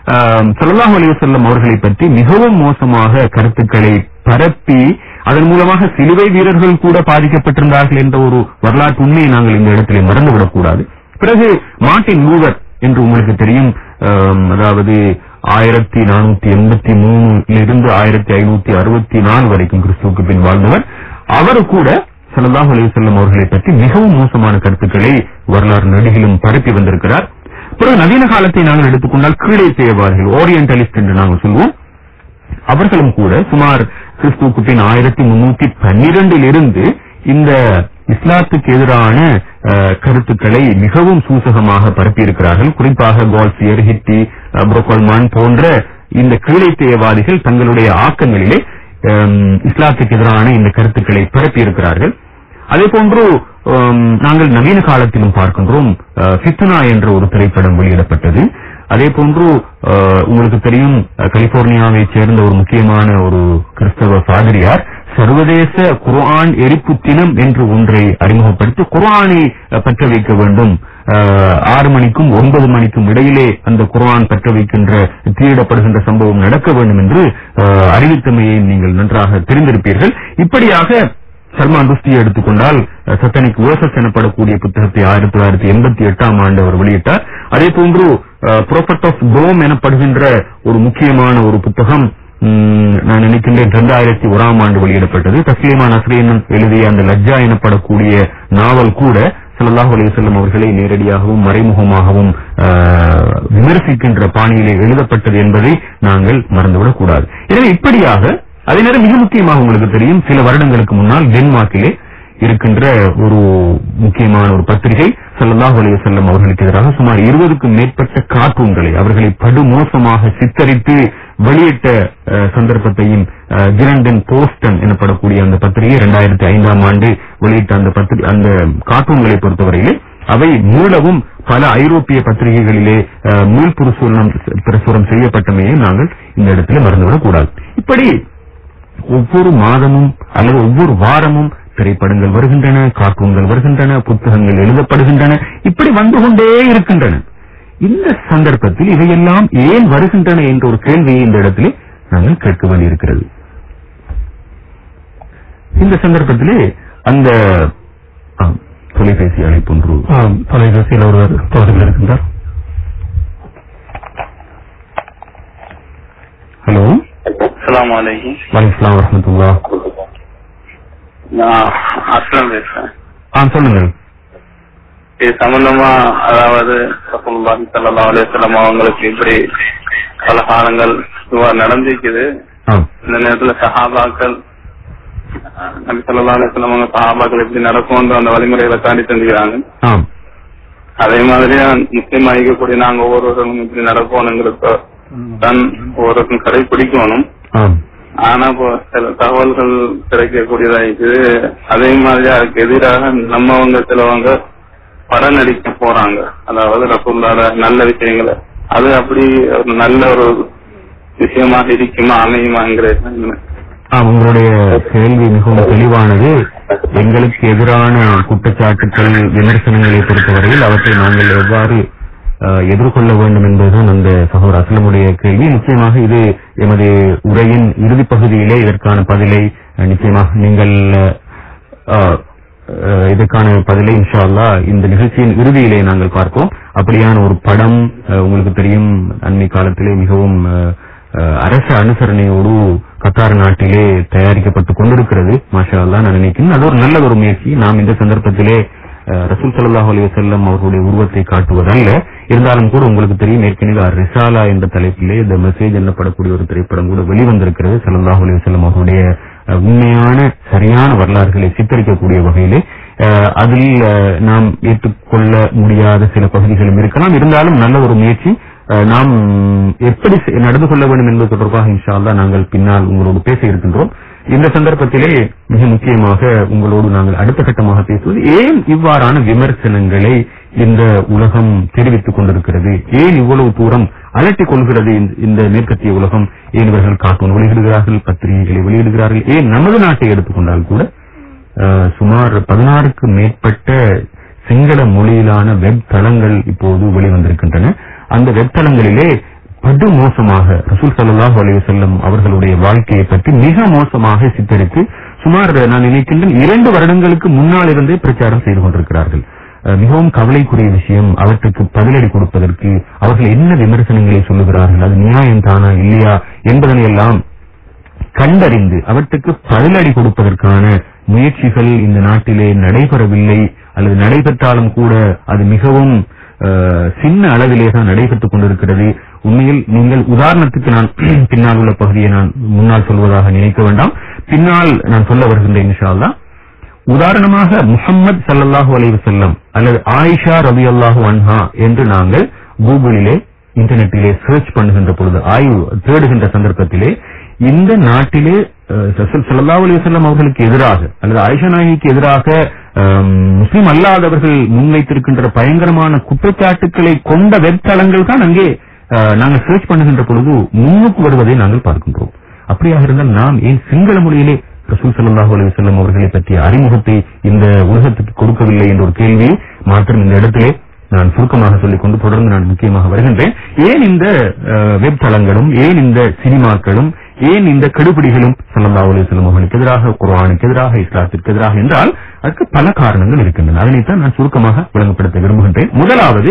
சல்லாஹ் அலைவசல்லம் அவர்களை பற்றி மிகவும் மோசமாக கருத்துக்களை பரப்பி அதன் மூலமாக சிலுவை வீரர்கள் கூட பாதிக்கப்பட்டிருந்தார்கள் என்ற ஒரு வரலாற்று உண்மையை நாங்கள் இந்த இடத்திலே மறந்துவிடக் கூடாது பிறகு மார்ட்டின் லூதர் என்று உங்களுக்கு தெரியும் ஆம், அதாவது ஆயிரத்தி நானூத்தி எண்பத்தி மூணுல இருந்து ஆயிரத்தி ஐநூத்தி அறுபத்தி நாலு வரைக்கும் கிறிஸ்துவுக்கு பின் வாழ்ந்தவர் அவர் கூட ஸல்லல்லாஹு அலைஹி வஸல்லம் அவர்களை பற்றி மிகவும் மோசமான கருத்துக்களை வரலாறு நடிகிலும் பரப்பி வந்திருக்கிறார் பிறகு நவீன காலத்தை நாங்கள் எடுத்துக்கொண்டால் கீழே தேவார்கள் ஓரியன்டலிஸ்ட் என்று நாங்கள் சொல்வோம் அவர்களும் கூட சுமார் கிறிஸ்துவுக்கு பின் ஆயிரத்தி முன்னூத்தி பன்னிரண்டில் இருந்து இந்த இஸ்லாத்துக்கு எதிரான அஹ், கருத்துக்களை மிகவும் சூசகமாக பரப்பியிருக்கிறார்கள் குறிப்பாக கோல்சியர் ஹிட்டி அஹ், புரோக்கல்மான் போன்ற இந்த கீழைத்தேயவாதிகள் தங்களுடைய ஆக்கங்களிலே அம், இஸ்லாத்துக்கு எதிரான இந்த கருத்துக்களை பரப்பியிருக்கிறார்கள் அதே போன்று ஆம், நாங்கள் நவீன காலத்திலும் பார்க்கின்றோம் அஹ், ஃபித்னா என்ற ஒரு திரைப்படம் வெளியிடப்பட்டது அதே போன்று அஹ், உங்களுக்கு தெரியும் அஹ், கலிபோர்னியாவைச் சேர்ந்த ஒரு முக்கியமான ஒரு கிறிஸ்தவ பாதிரியார் சர்வதேச குர்ஆன் எரிப்பு தினம் என்று ஒன்றை அறிமுகப்படுத்தி குர்ஆனை அஹ், பற்ற வைக்க வேண்டும் அஹ், ஆறு மணிக்கும் ஒன்பது மணிக்கும் இடையிலே அந்த குர்ஆன் பற்ற வைக்கின்ற தீயிடப்படுகின்ற சம்பவம் நடக்க வேண்டும் என்று அஹ், அறிவித்தமையை நீங்கள் நன்றாக தெரிந்திருப்பீர்கள் இப்படியாக சல்மான் ருஷ்டியை எடுத்துக்கொண்டால் சத்தனிக் வேர்சஸ் எனப்படக்கூடிய புத்தகத்தை ஆயிரத்தி தொள்ளாயிரத்தி எண்பத்தி எட்டாம் ஆண்டு அவர் வெளியிட்டார் அதே போன்று ப்ரோபர்ட் ஆஃப் டோம் எனப்படுகின்ற ஒரு முக்கியமான ஒரு புத்தகம் ம், நான் நினைக்கின்றேன் இரண்டாயிரத்தி ஓராம் ஆண்டு வெளியிடப்பட்டது தஸ்லீமா நஸ்ரீன் எழுதிய அந்த லஜ்ஜா எனப்படக்கூடிய நாவல் கூட ஸல்லல்லாஹு அலைஹி வஸல்லம் அவர்களை நேரடியாகவும் மறைமுகமாகவும் அஹ், விமர்சிக்கின்ற பாணியிலே எழுதப்பட்டது என்பதை நாங்கள் மறந்துவிடக் கூடாது எனவே இப்படியாக அதே நேரம் மிக முக்கியமாக உங்களுக்கு தெரியும் சில வருடங்களுக்கு முன்னால் டென்மார்க்கிலே இருக்கின்ற ஒரு முக்கியமான ஒரு பத்திரிகை ஸல்லல்லாஹு அலைஹி வஸல்லம் அவர்களுக்கு எதிராக சுமார் இருபதுக்கும் மேற்பட்ட கார்ட்டூன்களை அவர்களை படுமோசமாக சித்தரித்து வெளியிட்ட அஹ், சந்தர்ப்பத்தையும் அஹ், கிரண்டன் போஸ்டன் எனப்படக்கூடிய அந்த பத்திரிகை இரண்டாயிரத்தி ஐந்தாம் ஆண்டு வெளியிட்ட அந்த பத்திரி அந்த கார்ட்டூன்களை பொறுத்தவரையிலே அவை மீளவும் பல ஐரோப்பிய பத்திரிகைகளிலே அஹ், மீள் பிரசுரம் பிரசுரம் செய்யப்பட்டமையை நாங்கள் இந்த இடத்துல மறந்துவிடக் கூடாது இப்படி ஒவ்வொரு மாதமும் அல்லது ஒவ்வொரு வாரமும் திரைப்படங்கள் வருகின்றன கார்ட்டூன்கள் வருகின்றன புத்தகங்கள் எழுதப்படுகின்றன இப்படி வந்து கொண்டே இருக்கின்றன இந்த சந்தர்ப்பத்தில் இவையெல்லாம் ஏன் வருகின்றன என்ற ஒரு கேள்வியை இந்த இடத்திலே நாங்கள் கேட்க வேண்டியிருக்கிறது இந்த சந்தர்ப்பத்திலே அந்த ஆ, தொலைபேசி அழைப்பு ஒன்று ஆம், தொலைபேசியில் ஒருவர் தொடர்பில் இருக்கின்றார் ஹலோ அஸ்ஸலாமு அலைக்கும் வலைக்கலாம் வரமத்துல்லா நான் அஸ்லம் பேசுறேன் ஆ சொல்லுங்கள் இது சம்பந்தமா அதாவது ரசூலுல்லாஹி ஸல்லல்லாஹு அலைஹி வஸல்லம் அவங்களுக்கு இப்படி பல காலங்கள் இவ்வாறு நடந்திருக்குது ஆ இந்த நேரத்துல சஹாபாக்கள் நபி ஸல்லல்லாஹு அலைஹி வஸல்லம் அவங்க சஹாபாக்கள் எப்படி நடக்கும்ன்ற அந்த வழிமுறைகளை காட்டி தந்துக்கிறாங்க ஆம் அதே மாதிரி முஸ்லீம் ஆகிக்கக்கூடிய நாங்க ஒவ்வொருவரும் இப்படி நடக்கணுங்கிறத தான் ஒவ்வொருவருக்கும் கடைபிடிக்கணும் ஆம் ஆனா இப்போ சில தகவல்கள் கிடைக்கக்கூடியதா இருக்குது அதே மாதிரி அதுக்கு எதிராக நம்மவங்க சிலவங்க படம் நடிக்க போறாங்க அதாவது ரசூல்லாட நல்ல விஷயங்களை அது அப்படி ஒரு நல்ல ஒரு விஷயமாக இருக்குமா அமையுமாங்கிற ஆ, உங்களுடைய கேள்வி மிகவும் தெளிவானது எங்களுக்கு எதிரான குற்றச்சாட்டுக்கள் விமர்சனங்களை பொறுத்தவரையில் அவற்றை நாங்கள் எவ்வாறு ஆ, எதிர்கொள்ள வேண்டும் என்பதுதான் அந்த சகோதர அஸ்லமுடைய கேள்வி நிச்சயமாக இது எமது உரையின் இறுதிப் பகுதியிலே இதற்கான பதிலை அ, நிச்சயமாக நீங்கள் ஆ, ஆ, இதற்கான பதிலை இன்ஷா அல்லாஹ் இந்த நிகழ்ச்சியின் இறுதியிலே நாங்கள் பார்ப்போம் அப்படியான ஒரு படம் ஆ, உங்களுக்கு தெரியும் அண்மை காலத்திலே மிகவும் ஆ, அஹ் அரசு அனுசரணையோடு கத்தார் நாட்டிலே தயாரிக்கப்பட்டுக் கொண்டிருக்கிறது மாஷா அல்லாஹ் நான் நினைக்கிறேன் அது ஒரு நல்ல ஒரு முயற்சி நாம் இந்த சந்தர்ப்பத்திலே அஹ், ரசூல் ஸல்லல்லாஹு அலைஹி வஸல்லம் அவர்களுடைய உருவத்தை காட்டுவதல்ல இருந்தாலும் கூட உங்களுக்கு தெரியும் ஏற்கனவே ரிசாலா என்ற தலைப்பிலே த மெசேஜ் என்னப்படக்கூடிய ஒரு திரைப்படம் கூட வெளிவந்திருக்கிறது ஸல்லல்லாஹு அலைஹி வஸல்லம் அவர்களுடைய அஹ், உண்மையான சரியான வரலாறுகளை சித்தரிக்கக்கூடிய வகையிலே அஹ், அதில் அஹ், நாம் ஏற்றுக்கொள்ள முடியாத சில பகுதிகளும் இருக்கலாம் இருந்தாலும் நல்ல ஒரு முயற்சி அஹ் நாம் எப்படி செ- நடந்து கொள்ள வேண்டும் என்பது தொடர்பாக இன்ஷா அல்லாஹ் நாங்கள் பின்னால் உங்களோடு பேச இருக்கின்றோம் இந்த சந்தர்ப்பத்திலே மிக முக்கியமாக உங்களோடு நாங்கள் அடுத்த கட்டமாக பேசுவது ஏன் இவ்வாறான விமர்சனங்களை இந்த உலகம் தெரிவித்துக் கொண்டிருக்கிறது ஏன் இவ்வளவு தூரம் அலட்டிக் கொள்கிறது இந்த- இந்த மேற்கத்திய உலகம் ஏன் இவர்கள் கார்ட்டூன் வெளியிடுகிறார்கள் பத்திரிகைகளை வெளியிடுகிறார்கள் ஏன் நமது நாட்டை எடுத்துக்கொண்டால் கூட அஹ், சுமார் பதினாறுக்கு மேற்பட்ட சிங்கள மொழியிலான வெப் தளங்கள் இப்போது வெளிவந்திருக்கின்றன அந்த வெப் தளங்களிலே படு மோசமாக ரசூல் ஸல்லல்லாஹு அலைஹி வஸல்லம் அவர்களுடைய வாழ்க்கையை பற்றி மிக மோசமாக சித்தரித்து சுமார் நான் நினைக்கின்றேன் இரண்டு வருடங்களுக்கு முன்னால் இருந்தே பிரச்சாரம் செய்து கொண்டிருக்கிறார்கள் அஹ் மிகவும் கவலைக்குரிய விஷயம் அவற்றுக்கு பதிலடி கொடுப்பதற்கு அவர்கள் என்ன விமர்சனங்களை சொல்லுகிறார்கள் அது நியாயம் தானா இல்லையா என்பதனை எல்லாம் கண்டறிந்து அவற்றுக்கு பதிலடி கொடுப்பதற்கான முயற்சிகள் இந்த நாட்டிலே நடைபெறவில்லை அல்லது நடைபெற்றாலும் கூட அது மிகவும் அஹ், சின்ன அளவிலே தான் நடைபெற்றுக் கொண்டிருக்கிறது உண்மையில் நீங்கள் உதாரணத்துக்கு நான் பின்னால் உள்ள பகுதியை நான் முன்னால் சொல்வதாக நினைக்க வேண்டாம் பின்னால் நான் சொல்ல வருகின்றேன் இன்ஷா அல்லாஹ் உதாரணமாக முஹம்மது ஸல்லல்லாஹு அலைஹி வஸல்லம் அல்லது ஆயிஷா ரலியல்லாஹு அன்ஹா என்று நாங்கள் கூகுளிலே இன்டர்நெட்டிலே சர்ச் பண்ணுகின்ற பொழுது ஆய்வு தேடுகின்ற சந்தர்ப்பத்திலே இந்த நாட்டிலே அஹ், ரசூல் ஸல்லல்லாஹு அலைஹி வஸல்லம் அவர்களுக்கு எதிராக அல்லது ஆயிஷா நாயகிக்கு எதிராக அஹ், முஸ்லிம் அல்லாதவர்கள் முன்வைத்திருக்கின்ற பயங்கரமான குற்றச்சாட்டுக்களை கொண்ட வெப்தளங்கள் தான் அங்கே அஹ், நாங்கள் சர்ச் பண்ணுகின்ற பொழுது முன்னுக்கு வருவதை நாங்கள் பார்க்கின்றோம் அப்படியாக இருந்தால் நாம் ஏன் சிங்கள மொழியிலே ரசூல் ஸல்லல்லாஹு அலைஹி வஸல்லம் அவர்களை பற்றிய அறிமுகத்தை இந்த உலகத்துக்கு கொடுக்கவில்லை என்ற ஒரு கேள்வியை மாத்திரம் இந்த இடத்திலே நான் சுருக்கமாக சொல்லிக் கொண்டு தொடர்ந்து நான் முக்கியமாக வருகின்றேன் ஏன் இந்த அஹ், வெப் தளங்களும் ஏன் இந்த சினிமாக்களும் ஏன் இந்த கெடுபிடிகளும் ஸல்லல்லாஹு அலைஹி வஸல்லம் அவர்களுக்கு எதிராக குர்ஆனுக்கு எதிராக இஸ்லாத்திற்கு எதிராக என்றால் அதற்கு பல காரணங்கள் இருக்கின்றன அதனைத்தான் நான் சுருக்கமாக விளங்கப்படுத்த விரும்புகின்றேன் முதலாவது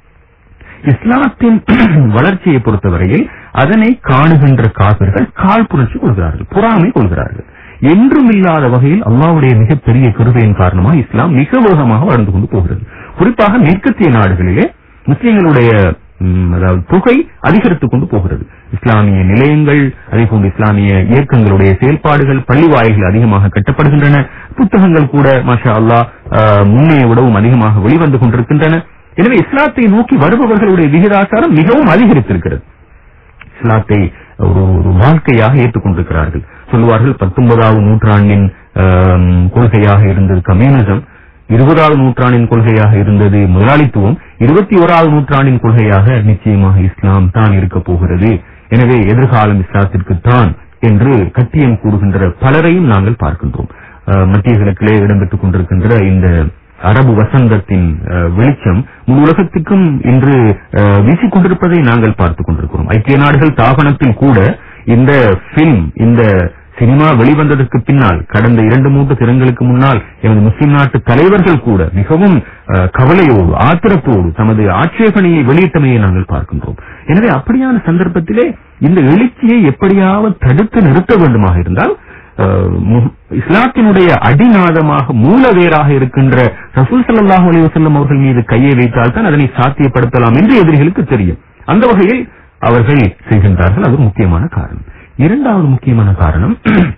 இஸ்லாத்தின் வளர்ச்சியை பொறுத்தவரையில் அதனை காணுகின்ற காபிர்கள் காழ்ப்புணர்ச்சி கொள்கிறார்கள் பொறாமை கொள்கிறார்கள் என்றும் இல்லாத வகையில் அல்லாவுடைய மிகப்பெரிய கிருபையின் காரணமாக இஸ்லாம் மிக வேகமாக வளர்ந்து கொண்டு போகிறது குறிப்பாக மேற்கத்திய நாடுகளிலே முஸ்லிம்களுடைய ம், அதாவது தொகை அதிகரித்துக் கொண்டு போகிறது இஸ்லாமிய நிலையங்கள் அதே போன்று இஸ்லாமிய இயக்கங்களுடைய செயல்பாடுகள் பள்ளி வாயில்கள் அதிகமாக கட்டப்படுகின்றன புத்தகங்கள் கூட மாஷா அல்லாஹ் ஆஹ், முன்னைய விடவும் அதிகமாக வெளிவந்து கொண்டிருக்கின்றன எனவே இஸ்லாத்தை நோக்கி வருபவர்களுடைய விகிதாச்சாரம் மிகவும் அதிகரித்திருக்கிறது இஸ்லாத்தை ஒரு ஒரு வாழ்க்கையாக ஏற்றுக்கொண்டிருக்கிறார்கள் சொல்லுவார்கள் பத்தொன்பதாவது நூற்றாண்டின் ஆம், கொள்கையாக இருந்தது கம்யூனிசம் இருபதாவது நூற்றாண்டின் கொள்கையாக இருந்தது முதலாளித்துவம் இருபத்தி ஓராவது நூற்றாண்டின் கொள்கையாக நிச்சயமாக இஸ்லாம் தான் இருக்க போகிறது எனவே எதிர்காலம் இஸ்லாத்திற்கு தான் என்று கட்டியம் கூறுகின்ற பலரையும் நாங்கள் பார்க்கின்றோம் ஆஹ், மத்திய கிழக்கிலே இடம்பெற்றுக் கொண்டிருக்கின்ற இந்த அரபு வசந்தத்தின் அஹ், வெளிச்சம் முழு உலகத்துக்கும் இன்று அஹ், வீசிக் கொண்டிருப்பதை நாங்கள் பார்த்துக் கொண்டிருக்கிறோம் ஐக்கிய நாடுகள் தாபனத்தில் கூட இந்த பிலிம் இந்த சினிமா வெளிவந்ததற்கு பின்னால் கடந்த இரண்டு மூன்று தினங்களுக்கு முன்னால் எமது முஸ்லிம் நாட்டு தலைவர்கள் கூட மிகவும் அஹ், கவலையோடு ஆத்திரத்தோடு தமது ஆட்சேபனையை வெளியிட்டமையை நாங்கள் பார்க்கின்றோம் எனவே அப்படியான சந்தர்ப்பத்திலே இந்த எழுச்சியை எப்படியாவது தடுத்து நிறுத்த வேண்டுமாக இருந்தால் அஹ், மு- இஸ்லாத்தினுடைய அடிநாதமாக மூலவேராக இருக்கின்ற ரசூல் ஸல்லல்லாஹு அலைஹி வஸல்லம் அவர்கள் மீது கையை வைத்தால் தான் அதனை சாத்தியப்படுத்தலாம் என்று எதிரிகளுக்கு தெரியும் அந்த வகையில் அவர்கள் செய்கின்றார்கள் அது ஒரு முக்கியமான காரணம் இரண்டாவது முக்கியமான காரணம்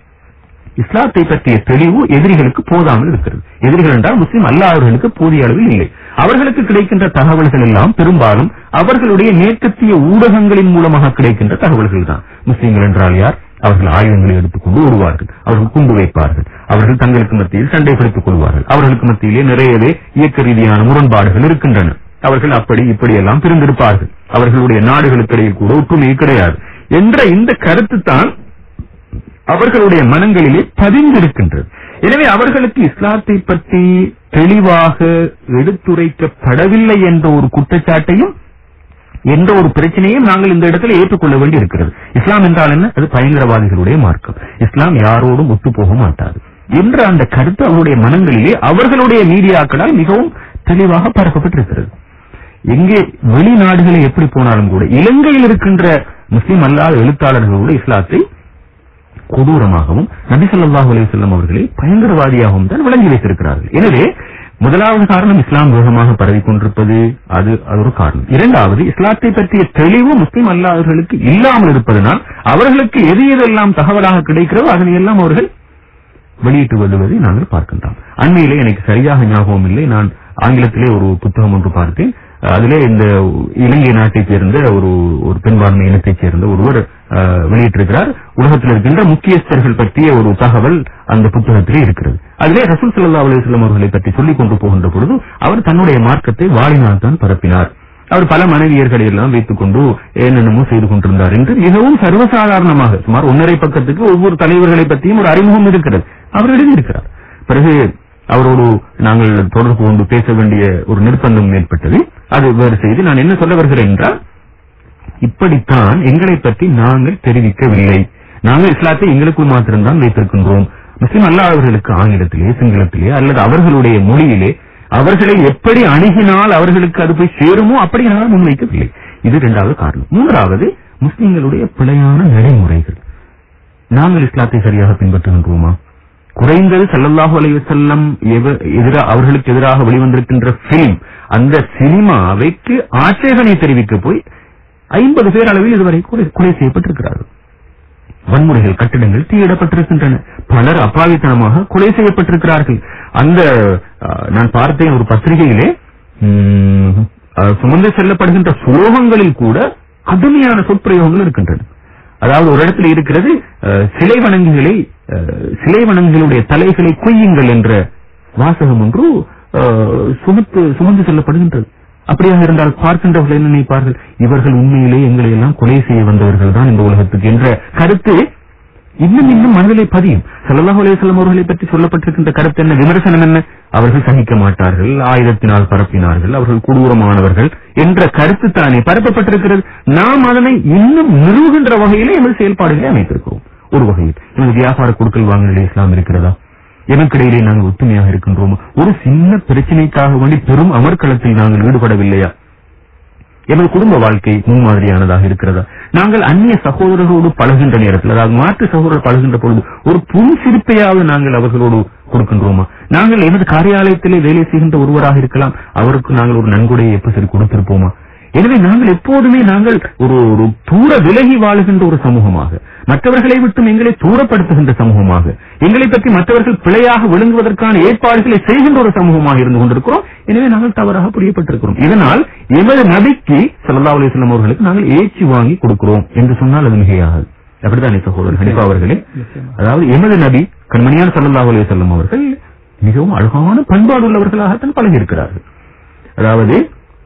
இஸ்லாத்தை பற்றிய தெளிவு எதிரிகளுக்கு போதாமல் இருக்கிறது எதிரிகள் என்றால் முஸ்லிம் அல்லாதவர்களுக்கு போதிய அளவில் இல்லை அவர்களுக்கு கிடைக்கின்ற தகவல்கள் எல்லாம் பெரும்பாலும் அவர்களுடைய மேற்கத்திய ஊடகங்களின் மூலமாக கிடைக்கின்ற தகவல்கள் தான் முஸ்லிம்கள் என்றால் யார் அவர்கள் ஆயுதங்களை எடுத்துக்கொண்டு ஓடுவார்கள் அவர்கள் குண்டு வைப்பார்கள் அவர்கள் தங்களுக்கு மத்தியில் சண்டைப்படுத்திக் கொள்வார்கள் அவர்களுக்கு மத்தியிலே நிறையவே இயக்க ரீதியான முரண்பாடுகள் இருக்கின்றன அவர்கள் அப்படி இப்படி எல்லாம் பிரிந்திருப்பார்கள் அவர்களுடைய நாடுகளுக்கு இடையில் கூட ஒற்றுமை கிடையாது என்ற இந்த கருத்து தான் அவர்களுடைய மனங்களிலே பதிந்திருக்கின்றது எனவே அவர்களுக்கு இஸ்லாத்தை பற்றி தெளிவாக எடுத்துரைக்கப்படவில்லை என்ற ஒரு குற்றச்சாட்டையும் என்ற ஒரு பிரச்சனையும் நாங்கள் இந்த இடத்துல ஏற்றுக்கொள்ள வேண்டி இருக்கிறது இஸ்லாம் என்றால் என்ன அது பயங்கரவாதிகளுடைய மார்க்கம் இஸ்லாம் யாரோடும் ஒத்து போக மாட்டாது என்ற அந்த கருத்து அவருடைய மனங்களிலே அவர்களுடைய மீடியாக்களால் மிகவும் தெளிவாக பரப்பப்பட்டிருக்கிறது எங்கே வெளிநாடுகளை எப்படி போனாலும் கூட இலங்கையில் இருக்கின்ற முஸ்லிம் அல்லாத எழுத்தாளர்கள் கூட இஸ்லாத்தை கொடூரமாகவும் நபி ஸல்லல்லாஹு அலைஹி வஸல்லம் அவர்களை பயங்கரவாதியாகவும் தான் விளங்கி வைத்திருக்கிறார்கள் எனவே முதலாவது காரணம் இஸ்லாம் வேகமாக பரவிக் கொண்டிருப்பது அது அது ஒரு காரணம் இரண்டாவது இஸ்லாத்தை பற்றிய தெளிவு முஸ்லிம் அல்லாதவர்களுக்கு இல்லாமல் இருப்பதனால் அவர்களுக்கு எது எதெல்லாம் தகவலாக கிடைக்கிறதோ அதனை எல்லாம் அவர்கள் வெளியிட்டு வருவதை நாங்கள் பார்க்கின்றோம் அண்மையிலே எனக்கு சரியாக ஞாபகம் இல்லை நான் ஆங்கிலத்திலே ஒரு புத்தகம் ஒன்று பார்த்தேன் அதிலே இந்த இலங்கை நாட்டைச் சேர்ந்த ஒரு ஒரு பெண்பான்மை இனத்தைச் சேர்ந்த ஒருவர் அஹ், வெளியிட்டிருக்கிறார் உலகத்தில் இருக்கின்ற முக்கியஸ்தர்கள் பற்றிய ஒரு தகவல் அந்த புத்தகத்திலே இருக்கிறது அதிலே ரசூல் ஸல்லல்லாஹு அலைஹி வஸல்லம் அவர்களை பற்றி சொல்லிக் கொண்டு போகின்ற பொழுது அவர் தன்னுடைய மார்க்கத்தை வாழினால் தான் பரப்பினார் அவர் பல மனைவியர்களை எல்லாம் வைத்துக் கொண்டு என்னென்னமோ செய்து கொண்டிருந்தார் என்று மிகவும் சர்வசாதாரணமாக சுமார் ஒன்றரை பக்கத்துக்கு ஒவ்வொரு தலைவர்களை பற்றியும் ஒரு அறிமுகம் இருக்கிறது அவர் எழுதியிருக்கிறார் பிறகு அவரோடு நாங்கள் தொடர்பு கொண்டு பேச வேண்டிய ஒரு நிர்பந்தம் ஏற்பட்டது அது வேறு செய்தி நான் என்ன சொல்ல வருகிறேன் என்றால் இப்படித்தான் எங்களை பற்றி நாங்கள் தெரிவிக்கவில்லை நாங்கள் இஸ்லாத்தை எங்களுக்குள் மாத்திரம்தான் வைத்திருக்கின்றோம் முஸ்லிம் அல்லாதவர்களுக்கு ஆங்கிலத்திலே சிங்களத்திலே அல்லது அவர்களுடைய மொழியிலே அவர்களை எப்படி அணுகினால் அவர்களுக்கு அது போய் சேருமோ அப்படி நாங்கள் முன்வைக்கவில்லை இது இரண்டாவது காரணம் மூன்றாவது முஸ்லிம்களுடைய பிழையான நடைமுறைகள் நாங்கள் இஸ்லாத்தை சரியாக பின்பற்றுகின்றோமா குறைந்தது ஸல்லல்லாஹு அலைஹி வஸல்லம் எவ- எதிரா அவர்களுக்கு எதிராக வெளிவந்திருக்கின்ற பிலிம் அந்த சினிமாவைக்கு ஆட்சேபனை தெரிவிக்க போய் ஐம்பது பேர் அளவில் இதுவரை கொலை கொலை செய்யப்பட்டிருக்கிறார்கள் வன்முறைகள் கட்டிடங்கள் தீயிடப்பட்டிருக்கின்றன பலர் அப்பாவித்தனமாக கொலை செய்யப்பட்டிருக்கிறார்கள் அந்த அஹ், நான் பார்த்தேன் ஒரு பத்திரிகையிலே ம், அஹ், சுமந்து செல்லப்படுகின்ற சுலோகங்களில் கூட கடுமையான சொற்பிரயோகங்கள் இருக்கின்றன அதாவது ஒரு இடத்துல இருக்கிறது அஹ், சிலை வணங்குகளை அஹ், சிலை வணங்குகளுடைய தலைகளை கொய்யுங்கள் என்ற வாசகம் ஒன்று அஹ், சுமத்து சுமந்து செல்லப்படுகின்றது அப்படியாக இருந்தால் பார்க்கின்றவர்கள் என்ன நினைப்பார்கள் இவர்கள் உண்மையிலே எங்களை எல்லாம் கொலை செய்ய வந்தவர்கள் தான் இந்த உலகத்துக்கு என்ற கருத்து இன்னும் இன்னும் மனதிலே பதியும் ஸல்லல்லாஹு அலைஹி வஸல்லம் அவர்களை பற்றி சொல்லப்பட்டிருக்கின்ற கருத்து என்ன விமர்சனம் என்ன அவர்கள் சகிக்க மாட்டார்கள் ஆயுதத்தினால் பரப்பினார்கள் அவர்கள் கொடூரமானவர்கள் என்ற கருத்து தானே பரப்பப்பட்டிருக்கிறது நாம் அதனை இன்னும் நிறுவுகின்ற வகையிலே எமது செயல்பாடுகளை அமைத்திருக்கிறோம் ஒரு வகையில் எமது வியாபார கொடுக்கல் வாங்கலிலே இஸ்லாம் இருக்கிறதா எமக்கிடையிலே நாங்கள் ஒத்துமையாக இருக்கின்றோம் ஒரு சின்ன பிரச்சனைக்காக வேண்டி பெரும் அமர்க்களத்தில் நாங்கள் ஈடுபடவில்லையா எமது குடும்ப வாழ்க்கை முன்மாதிரியானதாக இருக்கிறதா நாங்கள் அந்நிய சகோதரர்களோடு பழகின்ற நேரத்தில் அதாவது மாற்று சகோதரர் பழகின்ற பொழுது ஒரு புன் சிரிப்பையாவது நாங்கள் அவர்களோடு கொடுக்கின்றோமா நாங்கள் எனது காரியாலயத்திலே வேலை செய்கின்ற ஒருவராக இருக்கலாம் அவருக்கு நாங்கள் ஒரு நன்கொடையை எப்ப சரி கொடுத்திருப்போமா எனவே நாங்கள் எப்போதுமே நாங்கள் ஒரு ஒரு தூர விலகி வாழுகின்ற ஒரு சமூகமாக மற்றவர்களை விட்டும் எங்களை தூரப்படுத்துகின்ற சமூகமாக எங்களை பற்றி மற்றவர்கள் பிழையாக விளங்குவதற்கான ஏற்பாடுகளை செய்கின்ற ஒரு சமூகமாக இருந்து கொண்டிருக்கிறோம் எனவே நாங்கள் தவறாக புரியப்பட்டிருக்கிறோம் இதனால் எமது நபிக்கு ஸல்லல்லாஹு அலைஹி வஸல்லம் அவர்களுக்கு நாங்கள் ஏச்சி வாங்கி கொடுக்கிறோம் என்று சொன்னால் அது மிகையாகாது அப்படித்தானே சகோதரர் ஹனிஃபா அவர்களே அதாவது எமது நபி கண்மணியான ஸல்லல்லாஹு அலைஹி வஸல்லம் அவர்கள் மிகவும் அழகான பண்பாடு உள்ளவர்களாகத்தான் பழகியிருக்கிறார்கள் அதாவது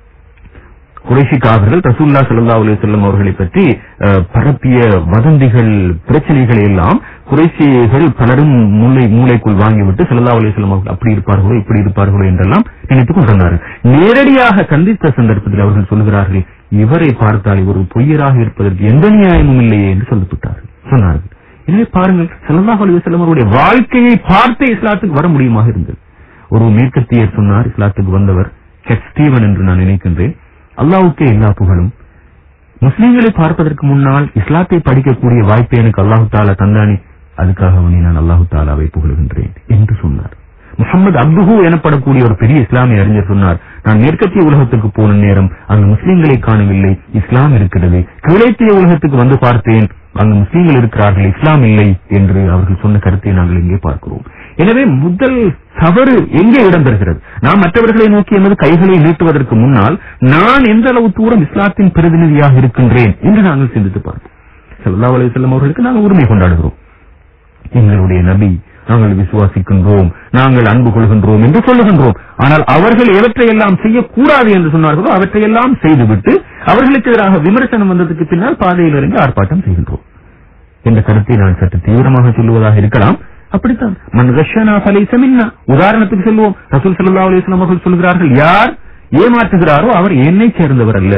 குறைஷி காவர்கள் ரசூல்லா ஸல்லல்லாஹு அலைஹி வஸல்லம் அவர்களை பற்றி அஹ், பரப்பிய வதந்திகள் பிரச்சனைகளை எல்லாம் குறைசிகள் பலரும் மூளை மூளைக்குள் வாங்கிவிட்டு ஸல்லல்லாஹு அலைஹி வஸல்லம் அவர்கள் அப்படி இருப்பார்களோ இப்படி இருப்பார்களோ என்றெல்லாம் நினைத்துக் கொண்டிருந்தார்கள் நேரடியாக சந்தித்த சந்தர்ப்பத்தில் அவர்கள் சொல்கிறார்கள் இவரை பார்த்தால் இவர் ஒரு பொய்யராக இருப்பதற்கு எந்த நியாயமும் இல்லையே என்று சொல்லிவிட்டார்கள் சொன்னார்கள் எனவே பாருங்கள் ஸல்லல்லாஹு அலைஹி வஸல்லம் அவருடைய வாழ்க்கையை பார்த்து இஸ்லாத்துக்கு வர முடியுமாக இருந்தது ஒரு மேற்கத்தியர் சொன்னார் இஸ்லாத்துக்கு வந்தவர் கெட் ஸ்டீவன் என்று நான் நினைக்கின்றேன் அல்லாஹ்வுக்கே எல்லா புகழும் முஸ்லிம்களை பார்ப்பதற்கு முன்னால் இஸ்லாத்தை படிக்கக்கூடிய வாய்ப்பை எனக்கு அல்லாஹு தாலா தந்தானே அதுக்காக வேண்டி நான் அல்லாஹு தாலாவை புகழுகின்றேன் என்று சொன்னார் முகமது அப்துஹு எனப்படக்கூடிய ஒரு பெரிய இஸ்லாமிய அறிஞர் சொன்னார் நான் மேற்கத்திய உலகத்துக்கு போன நேரம் அங்கு முஸ்லிம்களை காணவில்லை இஸ்லாம் இருக்கிறது கிழத்திய உலகத்துக்கு வந்து பார்த்தேன் அங்கு முஸ்லிம்கள் இருக்கிறார்கள் இஸ்லாம் இல்லை என்று அவர்கள் சொன்ன கருத்தை நாங்கள் இங்கே பார்க்கிறோம் எனவே முதல் தவறு எங்கே இடம்பெறுகிறது நாம் மற்றவர்களை நோக்கி எமது கைகளை நீட்டுவதற்கு முன்னால் நான் எந்த அளவு தூரம் இஸ்லாத்தின் பிரதிநிதியாக இருக்கின்றேன் என்று நாங்கள் சிந்தித்து பார்ப்போம் ஸல்லல்லாஹு அலைஹி வஸல்லம் அவர்களுக்கு நாங்கள் உரிமை கொண்டாடுகிறோம் எங்களுடைய நபி நாங்கள் விசுவாசிக்கின்றோம் நாங்கள் அன்பு கொள்கின்றோம் என்று சொல்லுகின்றோம் ஆனால் அவர்கள் எவற்றையெல்லாம் செய்யக்கூடாது என்று சொன்னார்களோ அவற்றையெல்லாம் செய்துவிட்டு அவர்களுக்கு எதிராக விமர்சனம் வந்ததுக்கு பின்னால் பாதையில் இறங்கி ஆர்ப்பாட்டம் செய்கின்றோம் என்ற கருத்தை நான் சற்று தீவிரமாக சொல்லுவதாக இருக்கலாம் அப்படித்தான் மன் ரஷ்யனா ஃபலைஸ மின்னா உதாரணத்துக்கு சொல்லுவோம் ரசூல் ஸல்லல்லாஹு அலைஹி வஸல்லம் அவர்கள் சொல்கிறார்கள் யார் ஏமாற்றுகிறாரோ அவர் என்னை சேர்ந்தவர் அல்ல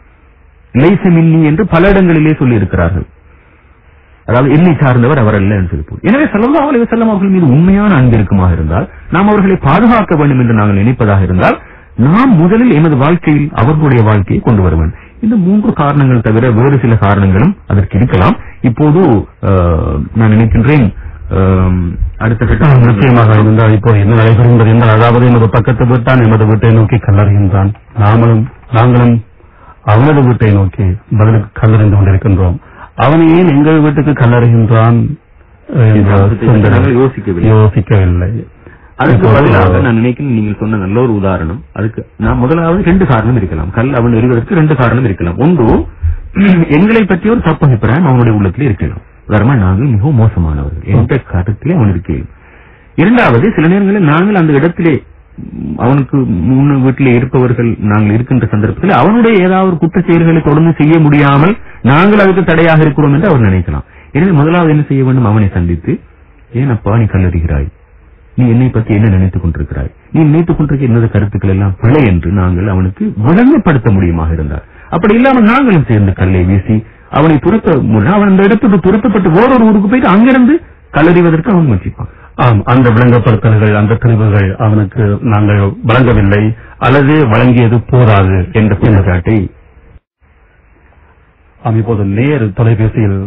லைஸ மின்னி என்று பல இடங்களிலே சொல்லி இருக்கிறார்கள் அதாவது என்னை சார்ந்தவர் அவர் அல்ல என்று சொல்லி எனவே ஸல்லல்லாஹு அலைஹி வஸல்லம் அவர்கள் மீது உண்மையான அன்பு இருக்குமாக இருந்தால் நாம் அவர்களை பாதுகாக்க வேண்டும் என்று நாங்கள் நினைப்பதாக இருந்தால் நாம் முதலில் எமது வாழ்க்கையில் அவர்களுடைய வாழ்க்கையை கொண்டு வர வேண்டும் இந்த மூன்று காரணங்கள் தவிர வேறு சில காரணங்களும் அதற்கு இருக்கலாம் இப்போது அஹ், நான் நினைக்கின்றேன் அஹ், அடுத்த கட்டம் நிச்சயமாக இருந்தால் இப்போ என்ன நடைபெறுகிறது என்றால் அதாவது எமது பக்கத்து வீட்டான் எமது வீட்டை நோக்கி கல்லறிகின்றான் நாமளும் நாங்களும் அவனது வீட்டை நோக்கி பதிலுக்கு கல்லறிந்து கொண்டிருக்கின்றோம் அவன் ஏன் எங்கள் வீட்டுக்கு கல்லறிகின்றான் என்ற சிந்தனை நாங்கள் யோசிக்கவில்லை யோசிக்கவில்லை அதுக்கு இப்போ- பதிலாக நான் நினைக்கிறேன் நீங்கள் சொன்ன நல்ல ஒரு உதாரணம் அதுக்கு நான் முதலாவது ரெண்டு காரணம் இருக்கலாம் கல் அவன் எறிவதற்கு ரெண்டு காரணம் இருக்கலாம் ஒன்று எங்களை பற்றி ஒரு தப்பு அபிப்பிராயம் அவனுடைய உள்ளத்திலே இருக்கலாம் உதாரணமா நாங்கள் மிகவும் மோசமானவர்கள் என்ற கருத்திலே அவன் இருக்கலாம் இரண்டாவது சில நேரங்களில் நாங்கள் அந்த இடத்திலே ம், அவனுக்கு முன்ன வீட்டிலே இருப்பவர்கள் நாங்கள் இருக்கின்ற சந்தர்ப்பத்தில் அவனுடைய ஏதாவது ஒரு குற்ற செயல்களை தொடர்ந்து செய்ய முடியாமல் நாங்கள் அதுக்கு தடையாக இருக்கிறோம் என்று அவர் நினைக்கலாம் எனவே முதலாவது என்ன செய்ய வேண்டும் அவனை சந்தித்து ஏனப்பா நீ கல்லறிகிறாய் நீ என்னை பற்றி என்ன நினைத்துக் கொண்டிருக்கிறாய் நீ நினைத்துக் கொண்டிருக்க என்னது கருத்துக்கள் எல்லாம் பிழை என்று நாங்கள் அவனுக்கு விளங்கப்படுத்த முடியுமாக இருந்தார் அப்படி இல்லாமல் நாங்களும் சேர்ந்து கல்லை வீசி அவனை துரத்த முன் அவன் அந்த இடத்துக்கு துரத்தப்பட்டு வேறொரு ஊருக்கு போயிட்டு அங்கிருந்து கல்லறிவதற்கு அவன் முயற்சிப்பான் ஆம் அந்த விளங்கப்படுத்தல்கள் அந்த தெளிவுகள் அவனுக்கு நாங்கள் வழங்கவில்லை அல்லது வழங்கியது போதாது என்ற குற்றச்சாட்டை ஆம் இப்போது நேர் தொலைபேசியில்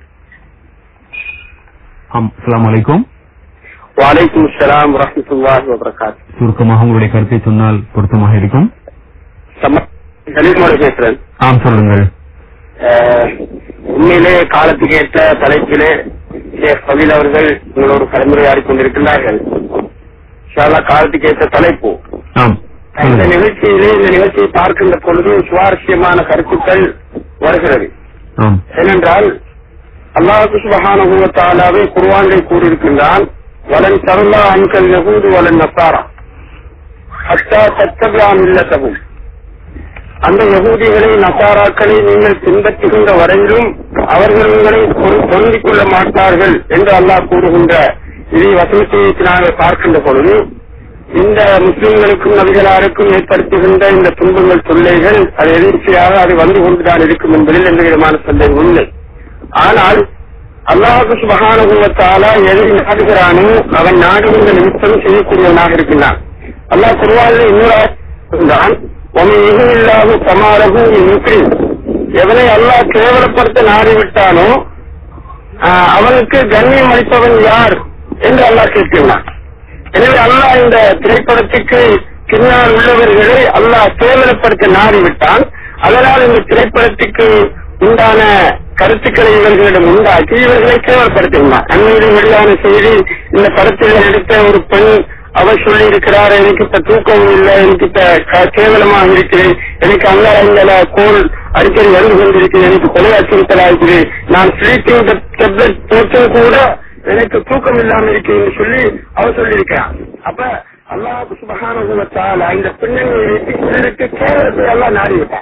ஆம் அஸ்ஸலாமு அலைக்கும் وعليكم السلام ورحمة الله وبركاته சுருக்கமாக உங்களுடைய கருத்தை சொன்னால் பொருத்தமாக இருக்கும் கலிமோடு பேசுறேன் ஆம் சொல்லுங்கள் அஹ், உண்மையிலே காலத்துக்கு ஏற்ற தலைப்பிலே ஷேக் பவீல் அவர்கள் உங்களோடு கலந்துரையாடி கொண்டிருக்கிறார்கள் இன்ஷால்லா காலத்துக்கு ஏற்ற தலைப்பு ஆம் இந்த சொல்லுங்கள் நிகழ்ச்சியிலே இந்த நிகழ்ச்சியை பார்க்கின்ற பொழுது சுவாரஸ்யமான கருத்துக்கள் வருகிறது ஆம் ஏனென்றால் அல்லாஹு சுபஹானஹு வ தஆலாவே குர்ஆனிலே கூறியிருக்கின்றான் வலன் தரல்லா அன்கல் யஹூது வலன் நசாரா ஹத்தா தத்தபியா மில்லத்தஹும் அந்த யகூதிகளை நசாராக்களை நீங்கள் பின்பற்றுகின்ற வரையிலும் அவர்கள் உங்களை பொரு- பொருந்திக் கொள்ள மாட்டார்கள் என்று அல்லாஹ் கூறுகின்ற இதை வசனத்தை நாங்கள் பார்க்கின்ற பொழுது இந்த முஸ்லிம்களுக்கும் நபிகளாருக்கும் ஏற்படுத்துகின்ற இந்த துன்பங்கள் தொல்லைகள் அது எதிர்ச்சியாக அது வந்து கொண்டுதான் இருக்கும் என்பதில் எந்த விதமான சந்தேகம் இல்லை ஆனால் அல்லாஹு சுபகானுபவத்தாலா எதை நாடுகிறானோ அவன் நாடுகின்ற நிமித்தம் செய்யக்கூடியவனாக இருக்கின்றான் அல்லாஹ் குருவானில் இன்னொரு இல்லாத சமாரகு முஸ்லிம் எவனை அல்லாஹ் கேவலப்படுத்த நாடிவிட்டானோ ஆஹ், அவனுக்கு கண்ணியம் அளிப்பவன் யார் என்று அல்லாஹ் கேட்கிறான் எனவே அல்லாஹ் இந்த திரைப்படத்துக்கு பின்னால் உள்ளவர்களை அல்லாஹ் கேவலப்படுத்த நாடிவிட்டான் அதனால் இந்த திரைப்படத்துக்கு உண்டான கருத்துக்களை இவர்களிடம் உண்டாக்கி இவர்களை கேவலப்படுத்தினார் அண்மையில் வெளியான செய்தி இந்த படத்தில் எடுத்த ஒரு பெண் அவர் சொல்லி இருக்கிறார் எனக்கு இப்ப தூக்கம் இல்லை எனக்கு இப்ப க- கேவலமாக இருக்கிறேன் எனக்கு அங்காரங்கள கோல் அடிக்கடி வந்து கொண்டிருக்கிறேன் எனக்கு கொலை அச்சுறுத்தலா இருக்குது நான் ஸ்லீப்பிங் டெப்லெட் போட்டும் கூட எனக்கு தூக்கம் இல்லாம இருக்குன்னு சொல்லி அவர் சொல்லியிருக்கிறார் அப்ப அல்லாஹ் சுபஹானஹு வ தஆலா இந்த பெண்ணினை வைத்து சிலருக்கு கேவலத்தை எல்லாம் நாடி விட்டார்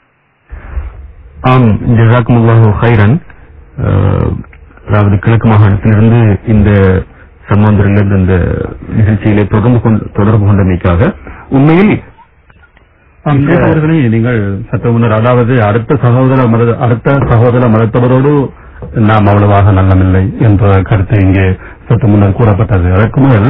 ஆம் ஜசாக்குமுல்லாஹு ஹைரன் அஹ், அதாவது கிழக்கு மாகாணத்திலிருந்து இந்த சம்பந்தரிலிருந்து இந்த நிகழ்ச்சியிலே தொடர்பு கொண்டு தொடர்பு கொண்டமைக்காக உண்மையில் ஆம், இந்த- ஷேக் அவர்களே நீங்கள் சற்று முன்னர் அதாவது அடுத்த சகோதர மத அடுத்த சகோதர மதத்தவரோடு நாம் அவ்வளவாக நல்லமில்லை என்ற கருத்து இங்கே சற்று முன்னர் கூறப்பட்டது அதற்கு முதல்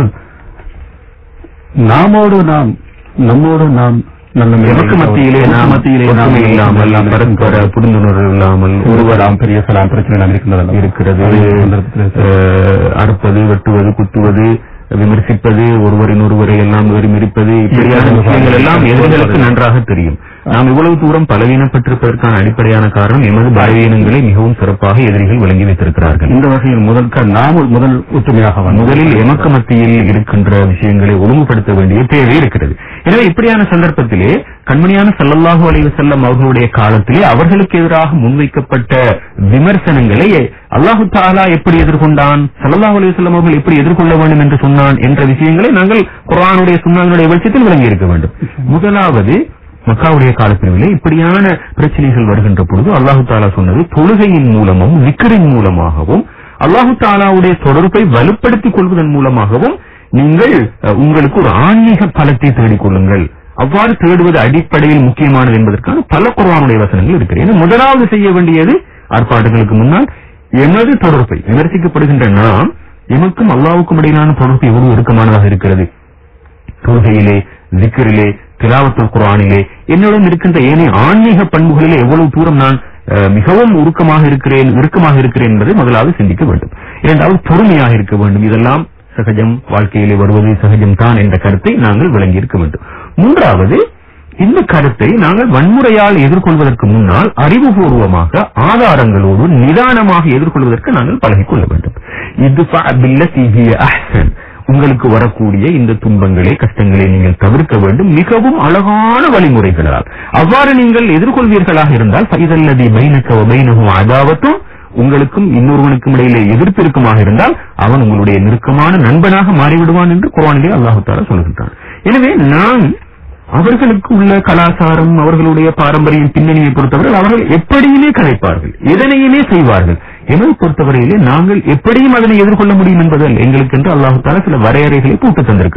நாமோடு நாம் நம்மோடு நாம் நல்லமில்லை எமக்கு மத்தியிலே நாம் மத்தியிலே நாம் ஒற்றுமை இல்லாமல் பரஸ்பர புரிந்துணர்வு இல்லாமல் ஒருவராம் பெரிய சலாம் பிரச்சனை இருக்கின்றன இருக்கிறது அதே சந்தர்ப்பத்தில் அஹ், அறுப்பது வெட்டுவது குத்துவது விமர்சிப்பது ஒருவரின் ஒருவரை எல்லாம் விமர்சிப்பது இப்படியான விஷயங்கள் எல்லாம் எதிர்களுக்கு நன்றாக தெரியும் நாம் இவ்வளவு தூரம் பலவீனப்பட்டிருப்பதற்கான அடிப்படையான காரணம் எமது பலவீனங்களை மிகவும் சிறப்பாக எதிரிகள் விளங்கி வைத்திருக்கிறார்கள் இந்த வகையில் முதல் க- நாம் முதல் ஒற்றுமையாக வந்தோம். முதலில் எமக்கு மத்தியில் இருக்கின்ற விஷயங்களை ஒழுங்குபடுத்த வேண்டிய தேவை இருக்கிறது எனவே இப்படியான சந்தர்ப்பத்திலே கண்மணியான ஸல்லல்லாஹு அலைஹி வஸல்லம் அவர்களுடைய காலத்திலே அவர்களுக்கு எதிராக முன்வைக்கப்பட்ட விமர்சனங்களை அல்லாஹு தாலா எப்படி எதிர்கொண்டான் ஸல்லல்லாஹு அலைஹி வஸல்லம் அவர்கள் எப்படி எதிர்கொள்ள வேண்டும் என்று சொன்னான் என்ற விஷயங்களை நாங்கள் குர்ஆனுடைய சுன்னானுடைய வெளிச்சத்தில் விளங்கி இருக்க வேண்டும் முதலாவது மக்காவுடைய காலப்பிரிவிலே இப்படியான பிரச்சனைகள் வருகின்ற பொழுது அல்லாஹு தாலா சொன்னது தொழுகையின் மூலமும் விக்கரின் மூலமாகவும் அல்லாஹு தாலாவுடைய தொடர்பை வலுப்படுத்திக் கொள்வதன் மூலமாகவும் நீங்கள் அஹ், உங்களுக்கு ஒரு ஆன்மீக பலத்தை தேடிக் கொள்ளுங்கள் அவ்வாறு தேடுவது அடிப்படையில் முக்கியமானது என்பதற்கான பல குர்ஆனுடைய வசனங்கள் இருக்கிறது ஏன்னா முதலாவது செய்ய வேண்டியது ஆர்ப்பாட்டங்களுக்கு முன்னால் எமது தொடர்பை விமர்சிக்கப்படுகின்ற நாம் எமக்கும் அல்லாவுக்கும் இடையிலான தொடர்பு எவ்வளவு இறுக்கமானதாக இருக்கிறது தொழுகையிலே திக்கரிலே திலாவத்துல் குரானிலே என்னுடன் இருக்கின்ற ஏனைய ஆன்மீக பண்புகளிலே எவ்வளவு தூரம் நான் அஹ், மிகவும் உருக்கமாக இருக்கிறேன் இறுக்கமாக இருக்கிறேன் என்பதை முதலாவது சிந்திக்க வேண்டும் இரண்டாவது பொறுமையாக இருக்க வேண்டும் இதெல்லாம் சகஜம் வாழ்க்கையிலே வருவது சகஜம் தான் என்ற கருத்தை நாங்கள் விளங்கி இருக்க வேண்டும் மூன்றாவது இந்த கருத்தை நாங்கள் வன்முறையால் எதிர்கொள்வதற்கு முன்னால் அறிவுபூர்வமாக ஆதாரங்களோடு நிதானமாக எதிர்கொள்வதற்கு நாங்கள் பழகிக் கொள்ள வேண்டும் இதுஃபா பில்லதி ஹிய அஹ்சன் உங்களுக்கு வரக்கூடிய இந்த துன்பங்களை கஷ்டங்களை நீங்கள் தவிர்க்க வேண்டும் மிகவும் அழகான வழிமுறைகளால் அவ்வாறு நீங்கள் எதிர்கொள்வீர்களாக இருந்தால் ஃபைதல்லதி பைனக வ பைனஹு அதாவத்தும் உங்களுக்கும் இன்னொருவனுக்கும் இடையிலே எதிர்ப்பு இருக்குமாக இருந்தால் அவன் உங்களுடைய நெருக்கமான நண்பனாக மாறிவிடுவான் என்று குர்ஆனிலே அல்லாஹு தஆலா சொல்கின்றான் எனவே நான் அவர்களுக்கு உள்ள கலாச்சாரம் அவர்களுடைய பாரம்பரியம் பின்னணியை பொறுத்தவரை அவர்கள் எப்படியுமே கதைப்பார்கள் எதனையுமே செய்வார்கள் எங்களை பொறுத்தவரையிலே நாங்கள் எப்படியும் அதனை எதிர்கொள்ள முடியும் என்பதல் எங்களுக்கு என்று அல்லாஹு தாலா சில வரையறைகளை போட்டு தந்திருக்கிறான்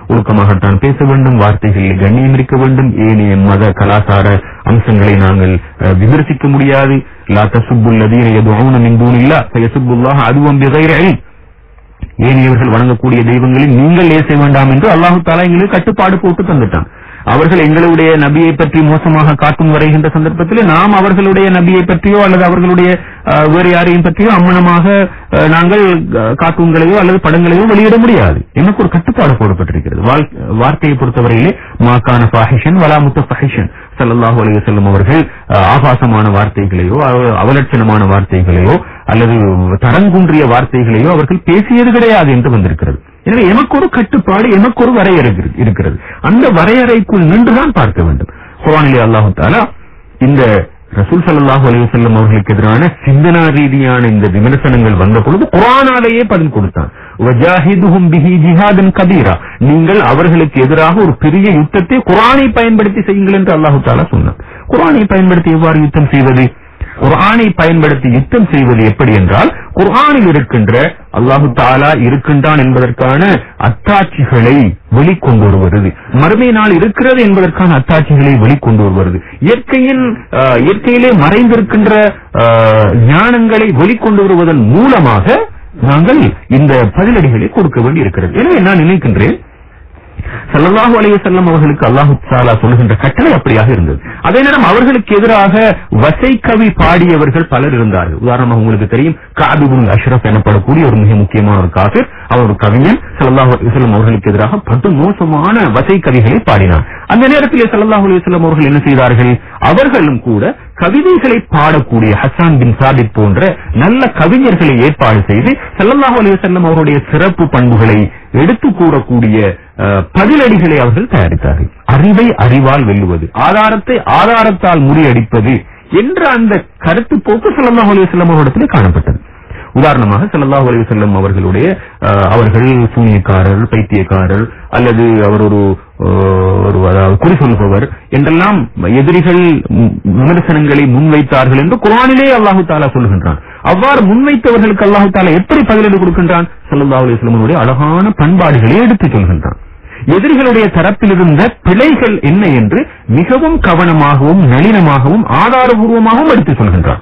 ஒழுக்கமாகத்தான் பேச வேண்டும் வார்த்தைகளில் கண்ணியம் இருக்க வேண்டும் ஏனைய மத கலாச்சார அம்சங்களை நாங்கள் அஹ், விமர்சிக்க முடியாது லா தசுப்புல்லதீன யதுஊன மின் தூனில்லாஹ் ஃபயசுப்புல்லாஹ அதுவம் பிகைரி இல்ம் ஏனையவர்கள் வணங்கக்கூடிய தெய்வங்களில் நீங்கள் ஏச வேண்டாம் என்று அல்லாஹு தாலா எங்களுக்கு கட்டுப்பாடு போட்டு தந்துட்டான் அவர்கள் எங்களுடைய நபியை பற்றி மோசமாக காட்டும் வரைகின்ற சந்தர்ப்பத்தில் நாம் அவர்களுடைய நபியை பற்றியோ அல்லது அவர்களுடைய அஹ், வேறு யாரையும் பற்றியோ அம்மனமாக அஹ், நாங்கள் அஹ், கார்ட்டூன்களையோ அல்லது படங்களையோ வெளியிட முடியாது எனக்கு ஒரு கட்டுப்பாடு போடப்பட்டிருக்கிறது வாழ்- வார்த்தையை பொறுத்தவரையிலே மாக்கான ஃபாஹிஷன் வலா முத்த ஃபஹிஷன் ஸல்லல்லாஹு அலைஹி வஸல்லம் அவர்கள் அஹ், ஆபாசமான வார்த்தைகளையோ அவ- அவலட்சணமான வார்த்தைகளையோ அல்லது தரங்குன்றிய வார்த்தைகளையோ அவர்கள் பேசியது கிடையாது என்று வந்திருக்கிறது எனவே எமக்கு ஒரு கட்டுப்பாடு எமக்கு ஒரு வரையறை இருக்கு- இருக்கிறது அந்த வரையறைக்குள் நின்றுதான் பார்க்க வேண்டும் குர்ஆனிலே அல்லாஹு தாலா இந்த ரசூல் ஸல்லல்லாஹு அலைஹி வஸல்லம் அவர்களுக்கு எதிரான சிந்தனா ரீதியான இந்த விமர்சனங்கள் வந்த பொழுது குர்ஆனாலேயே பதில் கொடுத்தான் வஜாஹிதுஹும் பிஹி ஜிஹாதன் கபீரா நீங்கள் அவர்களுக்கு எதிராக ஒரு பெரிய யுத்தத்தை குர்ஆனை பயன்படுத்தி செய்யுங்கள் என்று அல்லாஹு தாலா சொன்னார் குர்ஆனை பயன்படுத்தி எவ்வாறு யுத்தம் செய்வது குர்ஆனை பயன்படுத்தி யுத்தம் செய்வது எப்படி என்றால் குர்ஆனில் இருக்கின்ற அல்லாஹு தாலா இருக்கின்றான் என்பதற்கான அத்தாட்சிகளை வெளிக்கொண்டு வருவது மறுமை நாள் இருக்கிறது என்பதற்கான அத்தாட்சிகளை வெளிக்கொண்டு வருவது இயற்கையின் ஆஹ், இயற்கையிலே மறைந்திருக்கின்ற ஆஹ், ஞானங்களை வெளிக்கொண்டு வருவதன் மூலமாக நாங்கள் இந்த பதிலடிகளை கொடுக்க வேண்டி இருக்கிறது எனவே நான் நினைக்கின்றேன் ஸல்லல்லாஹு அலைஹி வஸல்லம் அவர்களுக்கு அல்லாஹு தஆலா சொல்கின்ற கட்டளை அப்படியாக இருந்தது அதே நேரம் அவர்களுக்கு எதிராக வசைக்கவி பாடியவர்கள் பலர் இருந்தார்கள் உதாரணமாக உங்களுக்கு தெரியும் கஅப் இப்னு அஷ்ரஃப் எனப்படக்கூடிய ஒரு மிக முக்கியமான ஒரு காஃபிர் அவர் ஒரு கவிஞன் ஸல்லல்லாஹு அலைஹி வஸல்லம் அவர்களுக்கு எதிராக பட்டு மோசமான வசைக்கவிகளை பாடினார் அந்த நேரத்தில் ஸல்லல்லாஹு அலைஹி வஸல்லம் அவர்கள் என்ன செய்தார்கள் அவர்களும் கூட கவிதைகளை பாடக்கூடிய ஹசான் பின் சாபித் போன்ற நல்ல கவிஞர்களை ஏற்பாடு செய்து ஸல்லல்லாஹு அலைஹி வஸல்லம் அவருடைய சிறப்பு பண்புகளை எடுத்து கூறக்கூடிய அஹ், பதிலடிகளை அவர்கள் தயாரித்தார்கள் அறிவை அறிவால் வெல்லுவது ஆதாரத்தை ஆதாரத்தால் முறியடிப்பது என்ற அந்த கருத்து போக்கு ஸல்லல்லாஹு அலைஹி வஸல்லம் அவரிடத்திலே காணப்பட்டது உதாரணமாக ஸல்லல்லாஹு அலைஹி வஸல்லம் அவர்களுடைய அஹ், அவர்கள் சூனியக்காரர் பைத்தியக்காரர் அல்லது அவர் ஒரு அஹ், ஒரு அதாவது குறி சொல்பவர் என்றெல்லாம் எதிரிகள் ம், விமர்சனங்களை முன்வைத்தார்கள் என்று குர்ஆனிலே அல்லாஹு தாலா சொல்கின்றான் அவ்வாறு முன்வைத்தவர்களுக்கு அல்லாஹு தாலா எப்படி பதிலடி கொடுக்கின்றான் ஸல்லல்லாஹு அலைஹி வஸல்லமுடைய அழகான பண்பாடுகளை எடுத்துச் சொல்கின்றான் எதிரிகளுடைய தரப்பில் இருந்த பிழைகள் என்ன என்று மிகவும் கவனமாகவும் நளினமாகவும் ஆதாரபூர்வமாகவும் எடுத்துச் சொல்கின்றான்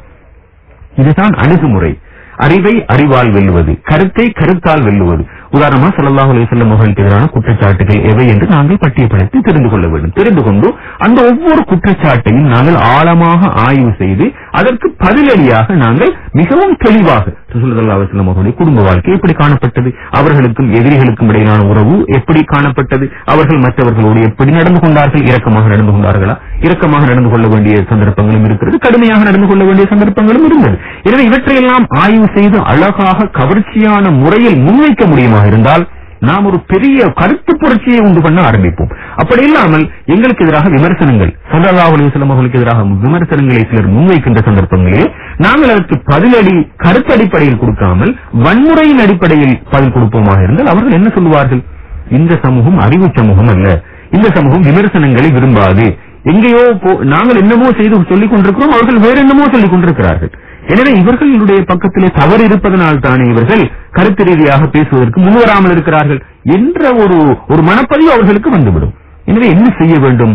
இதுதான் அணுகுமுறை அறிவை அறிவால் வெல்லுவது கருத்தை கருத்தால் வெல்லுவது உதாரணமா ஸல்லல்லாஹு அலைஹி வஸல்லம் அவர்களுக்கு எதிரான குற்றச்சாட்டுகள் எவை என்று நாங்கள் பட்டியப்படுத்தி தெரிந்து கொள்ள வேண்டும் தெரிந்து கொண்டு அந்த ஒவ்வொரு குற்றச்சாட்டையும் நாங்கள் ஆழமாக ஆய்வு செய்து அதற்கு பதிலடியாக நாங்கள் மிகவும் தெளிவாக ரசூலுல்லாஹி அலைஹி வஸல்லம் அவர்களுடைய குடும்ப வாழ்க்கை எப்படி காணப்பட்டது அவர்களுக்கும் எதிரிகளுக்கும் இடையிலான உறவு எப்படி காணப்பட்டது அவர்கள் மற்றவர்களோடு எப்படி நடந்து கொண்டார்கள் இரக்கமாக நடந்து கொண்டார்களா இரக்கமாக நடந்து கொள்ள வேண்டிய சந்தர்ப்பங்களும் இருக்கிறது கடுமையாக நடந்து கொள்ள வேண்டிய சந்தர்ப்பங்களும் இருந்தது எனவே இவற்றையெல்லாம் ஆய்வு செய்து அழகாக கவர்ச்சியான முறையில் முன்வைக்க முடியுமா இருந்தால் நாம் ஒரு பெரிய கருத்து புரட்சியை உண்டு பண்ண ஆரம்பிப்போம் அப்படி இல்லாமல் எங்களுக்கு எதிராக விமர்சனங்கள் ஸல்லல்லாஹு அலைஹி வஸல்லம் அவர்களுக்கு எதிராக விமர்சனங்களை சிலர் முன்வைக்கின்ற சந்தர்ப்பங்களில் நாங்கள் அதற்கு பதிலடி கருத்து அடிப்படையில் கொடுக்காமல் வன்முறையின் அடிப்படையில் பதில் கொடுப்போமாக இருந்தால் அவர்கள் என்ன சொல்லுவார்கள் இந்த சமூகம் அறிவு சமூகம் அல்ல இந்த சமூகம் விமர்சனங்களை விரும்பாது எங்கேயோ போ- நாங்கள் என்னமோ செய்து சொல்லிக் கொண்டிருக்கிறோம் அவர்கள் வேற என்னமோ சொல்லிக் கொண்டிருக்கிறார்கள் எனவே இவர்களுடைய பக்கத்திலே தவறு இருப்பதனால் தானே இவர்கள் கருத்து ரீதியாக பேசுவதற்கு முன்வராமல் இருக்கிறார்கள் என்ற ஒரு ஒரு மனப்பதிவு அவர்களுக்கு வந்துவிடும் எனவே என்ன செய்ய வேண்டும்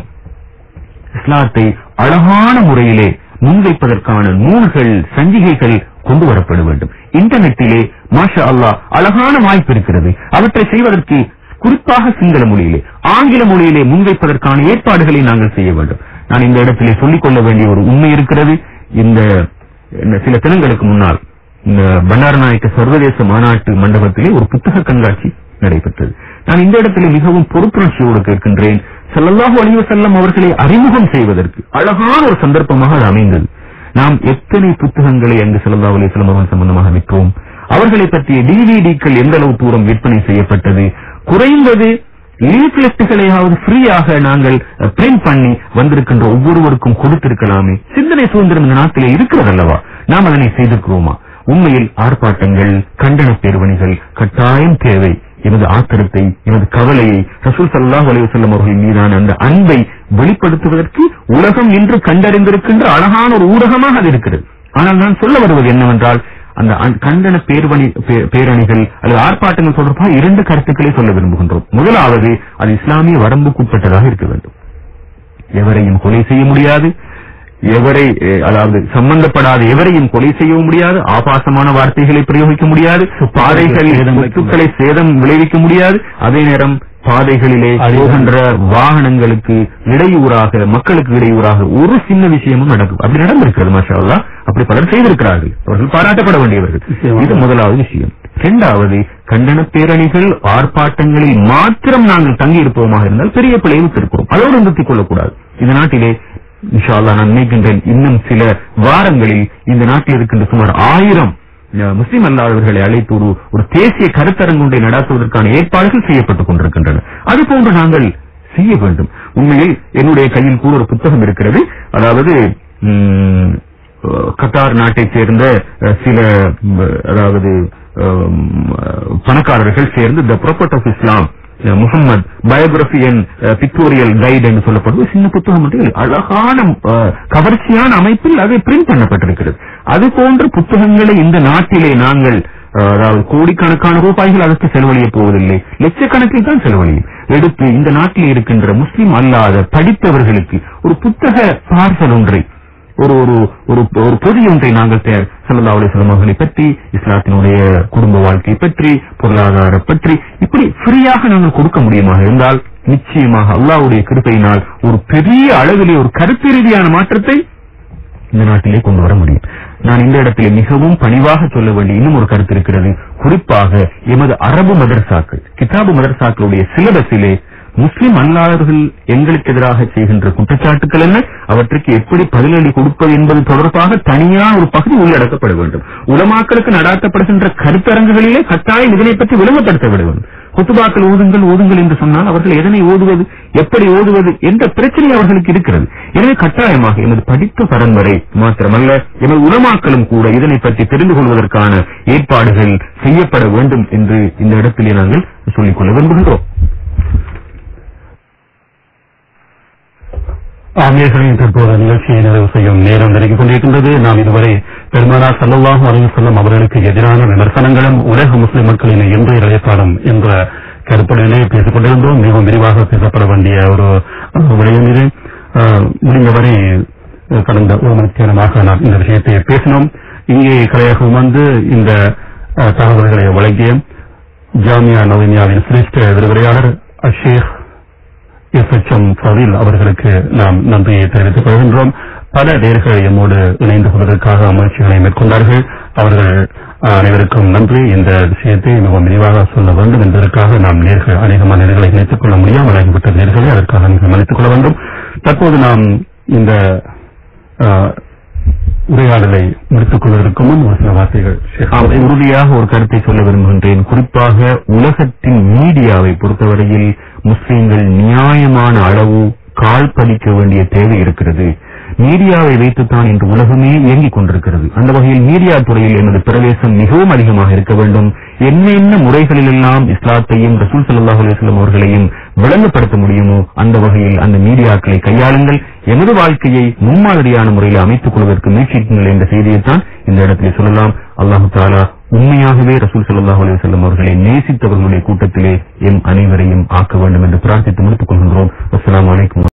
இஸ்லாத்தை அழகான முறையிலே முன்வைப்பதற்கான நூல்கள் சஞ்சிகைகள் கொண்டு வரப்பட வேண்டும் இன்டர்நெட்டிலே மாஷா அல்லாஹ் அழகான வாய்ப்பு இருக்கிறது அவற்றை செய்வதற்கு குறிப்பாக சிங்கள மொழியிலே ஆங்கில மொழியிலே முன்வைப்பதற்கான ஏற்பாடுகளை நாங்கள் செய்ய வேண்டும் நான் இந்த இடத்திலே சொல்லிக் கொள்ள வேண்டிய ஒரு உண்மை இருக்கிறது இந்த இந்த சில தினங்களுக்கு முன்னால் இந்த பண்டாரநாயக்க சர்வதேச மாநாட்டு மண்டபத்திலே ஒரு புத்தக கண்காட்சி நடைபெற்றது நான் இந்த இடத்திலே மிகவும் பொறுப்புணர்ச்சியோடு கேட்கின்றேன் ஸல்லல்லாஹு அலைஹி வஸல்லம் அவர்களை அறிமுகம் செய்வதற்கு அழகான ஒரு சந்தர்ப்பமாக அது அமைந்தது நாம் எத்தனை புத்தகங்களை அங்கு ஸல்லல்லாஹு அலைஹி வஸல்லம் அவர்கள் சம்பந்தமாக விற்றோம் அவர்களை பற்றிய டிவிடிக்கள் எந்த அளவு தூரம் விற்பனை செய்யப்பட்டது குறைந்தது லீஃப்லெட்டுகளையாவது ஃப்ரீயாக நாங்கள் பிரிண்ட் பண்ணி வந்திருக்கின்ற ஒவ்வொருவருக்கும் கொடுத்திருக்கலாமே சிந்தனை சுதந்திரம் இந்த நாட்டிலே இருக்கிறது அல்லவா நாம் அதனை செய்திருக்கிறோமா உண்மையில் ஆர்ப்பாட்டங்கள் கண்டன பேர்வணிகள் கட்டாயம் தேவை எனது ஆத்திரத்தை எனது கவலையை ரசூல் ஸல்லல்லாஹு அலைஹி வஸல்லம் அவர்கள் மீதான அந்த அன்பை வெளிப்படுத்துவதற்கு உலகம் இன்று கண்டறிந்திருக்கின்ற அழகான ஒரு ஊடகமாக அது இருக்கிறது ஆனால் நான் சொல்ல வருவது என்னவென்றால் அந்த அன்- கண்டன பேர்வணி பே- பேரணிகள் அல்லது ஆர்ப்பாட்டங்கள் தொடர்பாக இரண்டு கருத்துக்களை சொல்ல விரும்புகின்றோம் முதலாவது அது இஸ்லாமிய வரம்புக்குட்பட்டதாக இருக்க வேண்டும் எவரையும் கொலை செய்ய முடியாது எவரை அஹ், அதாவது சம்பந்தப்படாத எவரையும் கொலை செய்யவும் முடியாது ஆபாசமான வார்த்தைகளை பிரயோகிக்க முடியாது பாதைகளில் சேதம் வைக்க சொத்துக்களை சேதம் விளைவிக்க முடியாது அதே நேரம் பாதைகளிலே அழிவு. போகின்ற வாகனங்களுக்கு இடையூறாக மக்களுக்கு இடையூறாக ஒரு சின்ன விஷயமும் நடக்கும் அப்படி நடந்திருக்கிறது மாஷா அல்லாஹ். அப்படி பலர் செய்திருக்கிறார்கள் அவர்கள் பாராட்டப்பட வேண்டியவர்கள் நிச்சயமாக. இது முதலாவது விஷயம் இரண்டாவது கண்டன பேரணிகள் ஆர்ப்பாட்டங்களில் மாத்திரம் நாங்கள் தங்கி இருப்போமாக இருந்தால் பெரிய பிழைவு இருக்கிறோம் அதோடு நிறுத்திக் கொள்ளக்கூடாது இந்த நாட்டிலே இன்ஷா அல்லாஹ் நான் நினைக்கின்றேன் இன்னும் சில வாரங்களில் இந்த நாட்டில் இருக்கின்ற சுமார் ஆயிரம் அஹ், முஸ்லிம் அல்லாதவர்களை அழைத்து ஒரு ஒரு தேசிய கருத்தரங்கு ஒன்றை நடாத்துவதற்கான ஏற்பாடுகள் செய்யப்பட்டுக் கொண்டிருக்கின்றன அதுபோன்று நாங்கள் செய்ய வேண்டும் உண்மையில் என்னுடைய கையில் கூட ஒரு புத்தகம் இருக்கிறது அதாவது ம், அஹ், கத்தார் நாட்டைச் சேர்ந்த அஹ், சில ம், அதாவது அஹ், பணக்காரர்கள் சேர்ந்து the prophet of Islam Muhammad biography and pictorial guide என்று சொல்லப்படுவது சின்ன புத்தகம் மட்டும் அழகான அஹ், கவர்ச்சியான அமைப்பில் அது பிரிண்ட் பண்ணப்பட்டிருக்கிறது அது போன்ற புத்தகங்களை இந்த நாட்டிலே நாங்கள் அஹ், அதாவது கோடிக்கணக்கான ரூபாய்கள் அதற்கு செலவழிய போவதில்லை லட்சக்கணக்கில் தான் செலவழியும் எடுத்து இந்த நாட்டில் இருக்கின்ற முஸ்லிம் அல்லாத படித்தவர்களுக்கு ஒரு புத்தக பார்சல் ஒன்றை ஒரு ஒரு ஒரு ஒரு பொதி ஒன்றை நாங்கள் தயார் சல்லா அலிஸ்லாம் அவர்களை பற்றி இஸ்லாத்தினுடைய குடும்ப வாழ்க்கை பற்றி பொருளாதார பற்றி இப்படி ஃப்ரீயாக நாங்கள் கொடுக்க முடியுமாக இருந்தால் நிச்சயமாக அல்லாஹ்வுடைய கிருபையினால் ஒரு பெரிய அளவிலே ஒரு கருத்து ரீதியான மாற்றத்தை இந்த நாட்டிலே கொண்டு வர முடியும் நான் இந்த இடத்திலே மிகவும் பணிவாக சொல்ல வேண்டிய இன்னும் ஒரு கருத்து இருக்கிறது குறிப்பாக எமது அரபு மதரசாக்கள் கிதாபு மதரசாக்களுடைய சிலபஸிலே முஸ்லிம் அல்லாதவர்கள் எங்களுக்கு எதிராக செய்கின்ற குற்றச்சாட்டுகள் என்ன அவற்றுக்கு எப்படி பதிலடி கொடுப்பது என்பது தொடர்பாக தனியான ஒரு பகுதி உள்ளடக்கப்பட வேண்டும் உலமாக்களுக்கு நடாத்தப்படுகின்ற கருத்தரங்குகளிலே கட்டாயம் இதனை பற்றி விளங்கப்படுத்த விட வேண்டும் குத்துபாக்கள் ஓதுங்கள் ஓதுங்கள் என்று சொன்னால் அவர்கள் எதனை ஓதுவது எப்படி ஓதுவது என்ற பிரச்சனை அவர்களுக்கு இருக்கிறது எனவே கட்டாயமாக எமது படித்த பரம்பரை மாத்திரமல்ல எமது உலமாக்களும் கூட இதனை பற்றி தெரிந்து கொள்வதற்கான ஏற்பாடுகள் செய்யப்பட வேண்டும் என்று இந்த இடத்திலே நாங்கள் சொல்லிக்கொள்ள விரும்புகின்றோம் ஆமியர்களின் தற்போது நிகழ்ச்சியை நிறைவு செய்யும் நேரம் நெருங்கிக் கொண்டிருக்கின்றது நாம் இதுவரை பெருமானா சல்லல்லாஹு அலைஹி வஸல்லம் அவர்களுக்கு எதிரான விமர்சனங்களும் உலக முஸ்லிம் மக்களின் இன்றைய நிலைப்பாடும் என்ற கருப்படையிலே பேசிக் கொண்டிருந்தோம் மிகவும் விரிவாக பேசப்பட வேண்டிய ஒரு அஹ், விடயம் இது அஹ், முடிந்தவரை அஹ், கடந்த ஒரு மணி நேரமாக நாம் இந்த விஷயத்தை பேசினோம் இங்கே கலையகம் வந்து இந்த அஹ், தகவல்களை வழங்கிய ஜாமியா நவீனியாவின் சிரேஷ்ட விரிவுரையாளர் அஷேக் எஸ் எச் எம் ஃபவில் அவர்களுக்கு நாம் நன்றியை தெரிவித்துக் கொள்கின்றோம் பல நேர்கள் எம்மோடு இணைந்து கொள்வதற்காக முயற்சிகளை மேற்கொண்டார்கள் அவர்கள் அஹ், அனைவருக்கும் நன்றி இந்த விஷயத்தை மிகவும் விரிவாக சொல்ல வேண்டும் என்பதற்காக நாம் நேர்கள் அநேகமான நேர்களை இணைத்துக் கொள்ள முடியாமல் ஆகிவிட்ட நேர்களை அதற்காக நீங்கள் மன்னித்துக் கொள்ள வேண்டும் தற்போது நாம் இந்த அஹ், உரையாடலை முடித்துக் கொள்வதற்கு முன் ஒரு சில வார்த்தைகள் ஷேக் ஆம், உறுதியாக ஒரு கருத்தை சொல்ல விரும்புகின்றேன் குறிப்பாக உலகத்தின் மீடியாவை பொறுத்தவரையில் முஸ்லிம்கள் நியாயமான அளவு கால் பதிக்க வேண்டிய தேவை இருக்கிறது மீடியாவை வைத்துத்தான் இன்று உலகமே இயங்கிக் கொண்டிருக்கிறது அந்த வகையில் மீடியா துறையில் எனது பிரவேசம் மிகவும் அதிகமாக இருக்க வேண்டும் என்னென்ன முறைகளிலெல்லாம் இஸ்லாத்தையும் ரசூல் ஸல்லல்லாஹு அலைஹி வஸல்லம் அவர்களையும் விளங்கப்படுத்த முடியுமோ அந்த வகையில் அந்த மீடியாக்களை கையாளுங்கள் எமது வாழ்க்கையை முன்மாதிரியான முறையில் அமைத்துக் கொள்வதற்கு முயற்சிக்குங்கள் என்ற செய்தியைத்தான் இந்த இடத்திலே சொல்லலாம் அல்லாஹு தாலா உண்மையாகவே ரசூல் ஸல்லல்லாஹு அலைஹி வஸல்லம் அவர்களை நேசித்தவர்களுடைய கூட்டத்திலே எம் அனைவரையும் ஆக்க வேண்டும் என்று பிரார்த்தித்து முடித்துக் கொள்கின்றோம் அஸ்ஸலாமு அலைக்கும்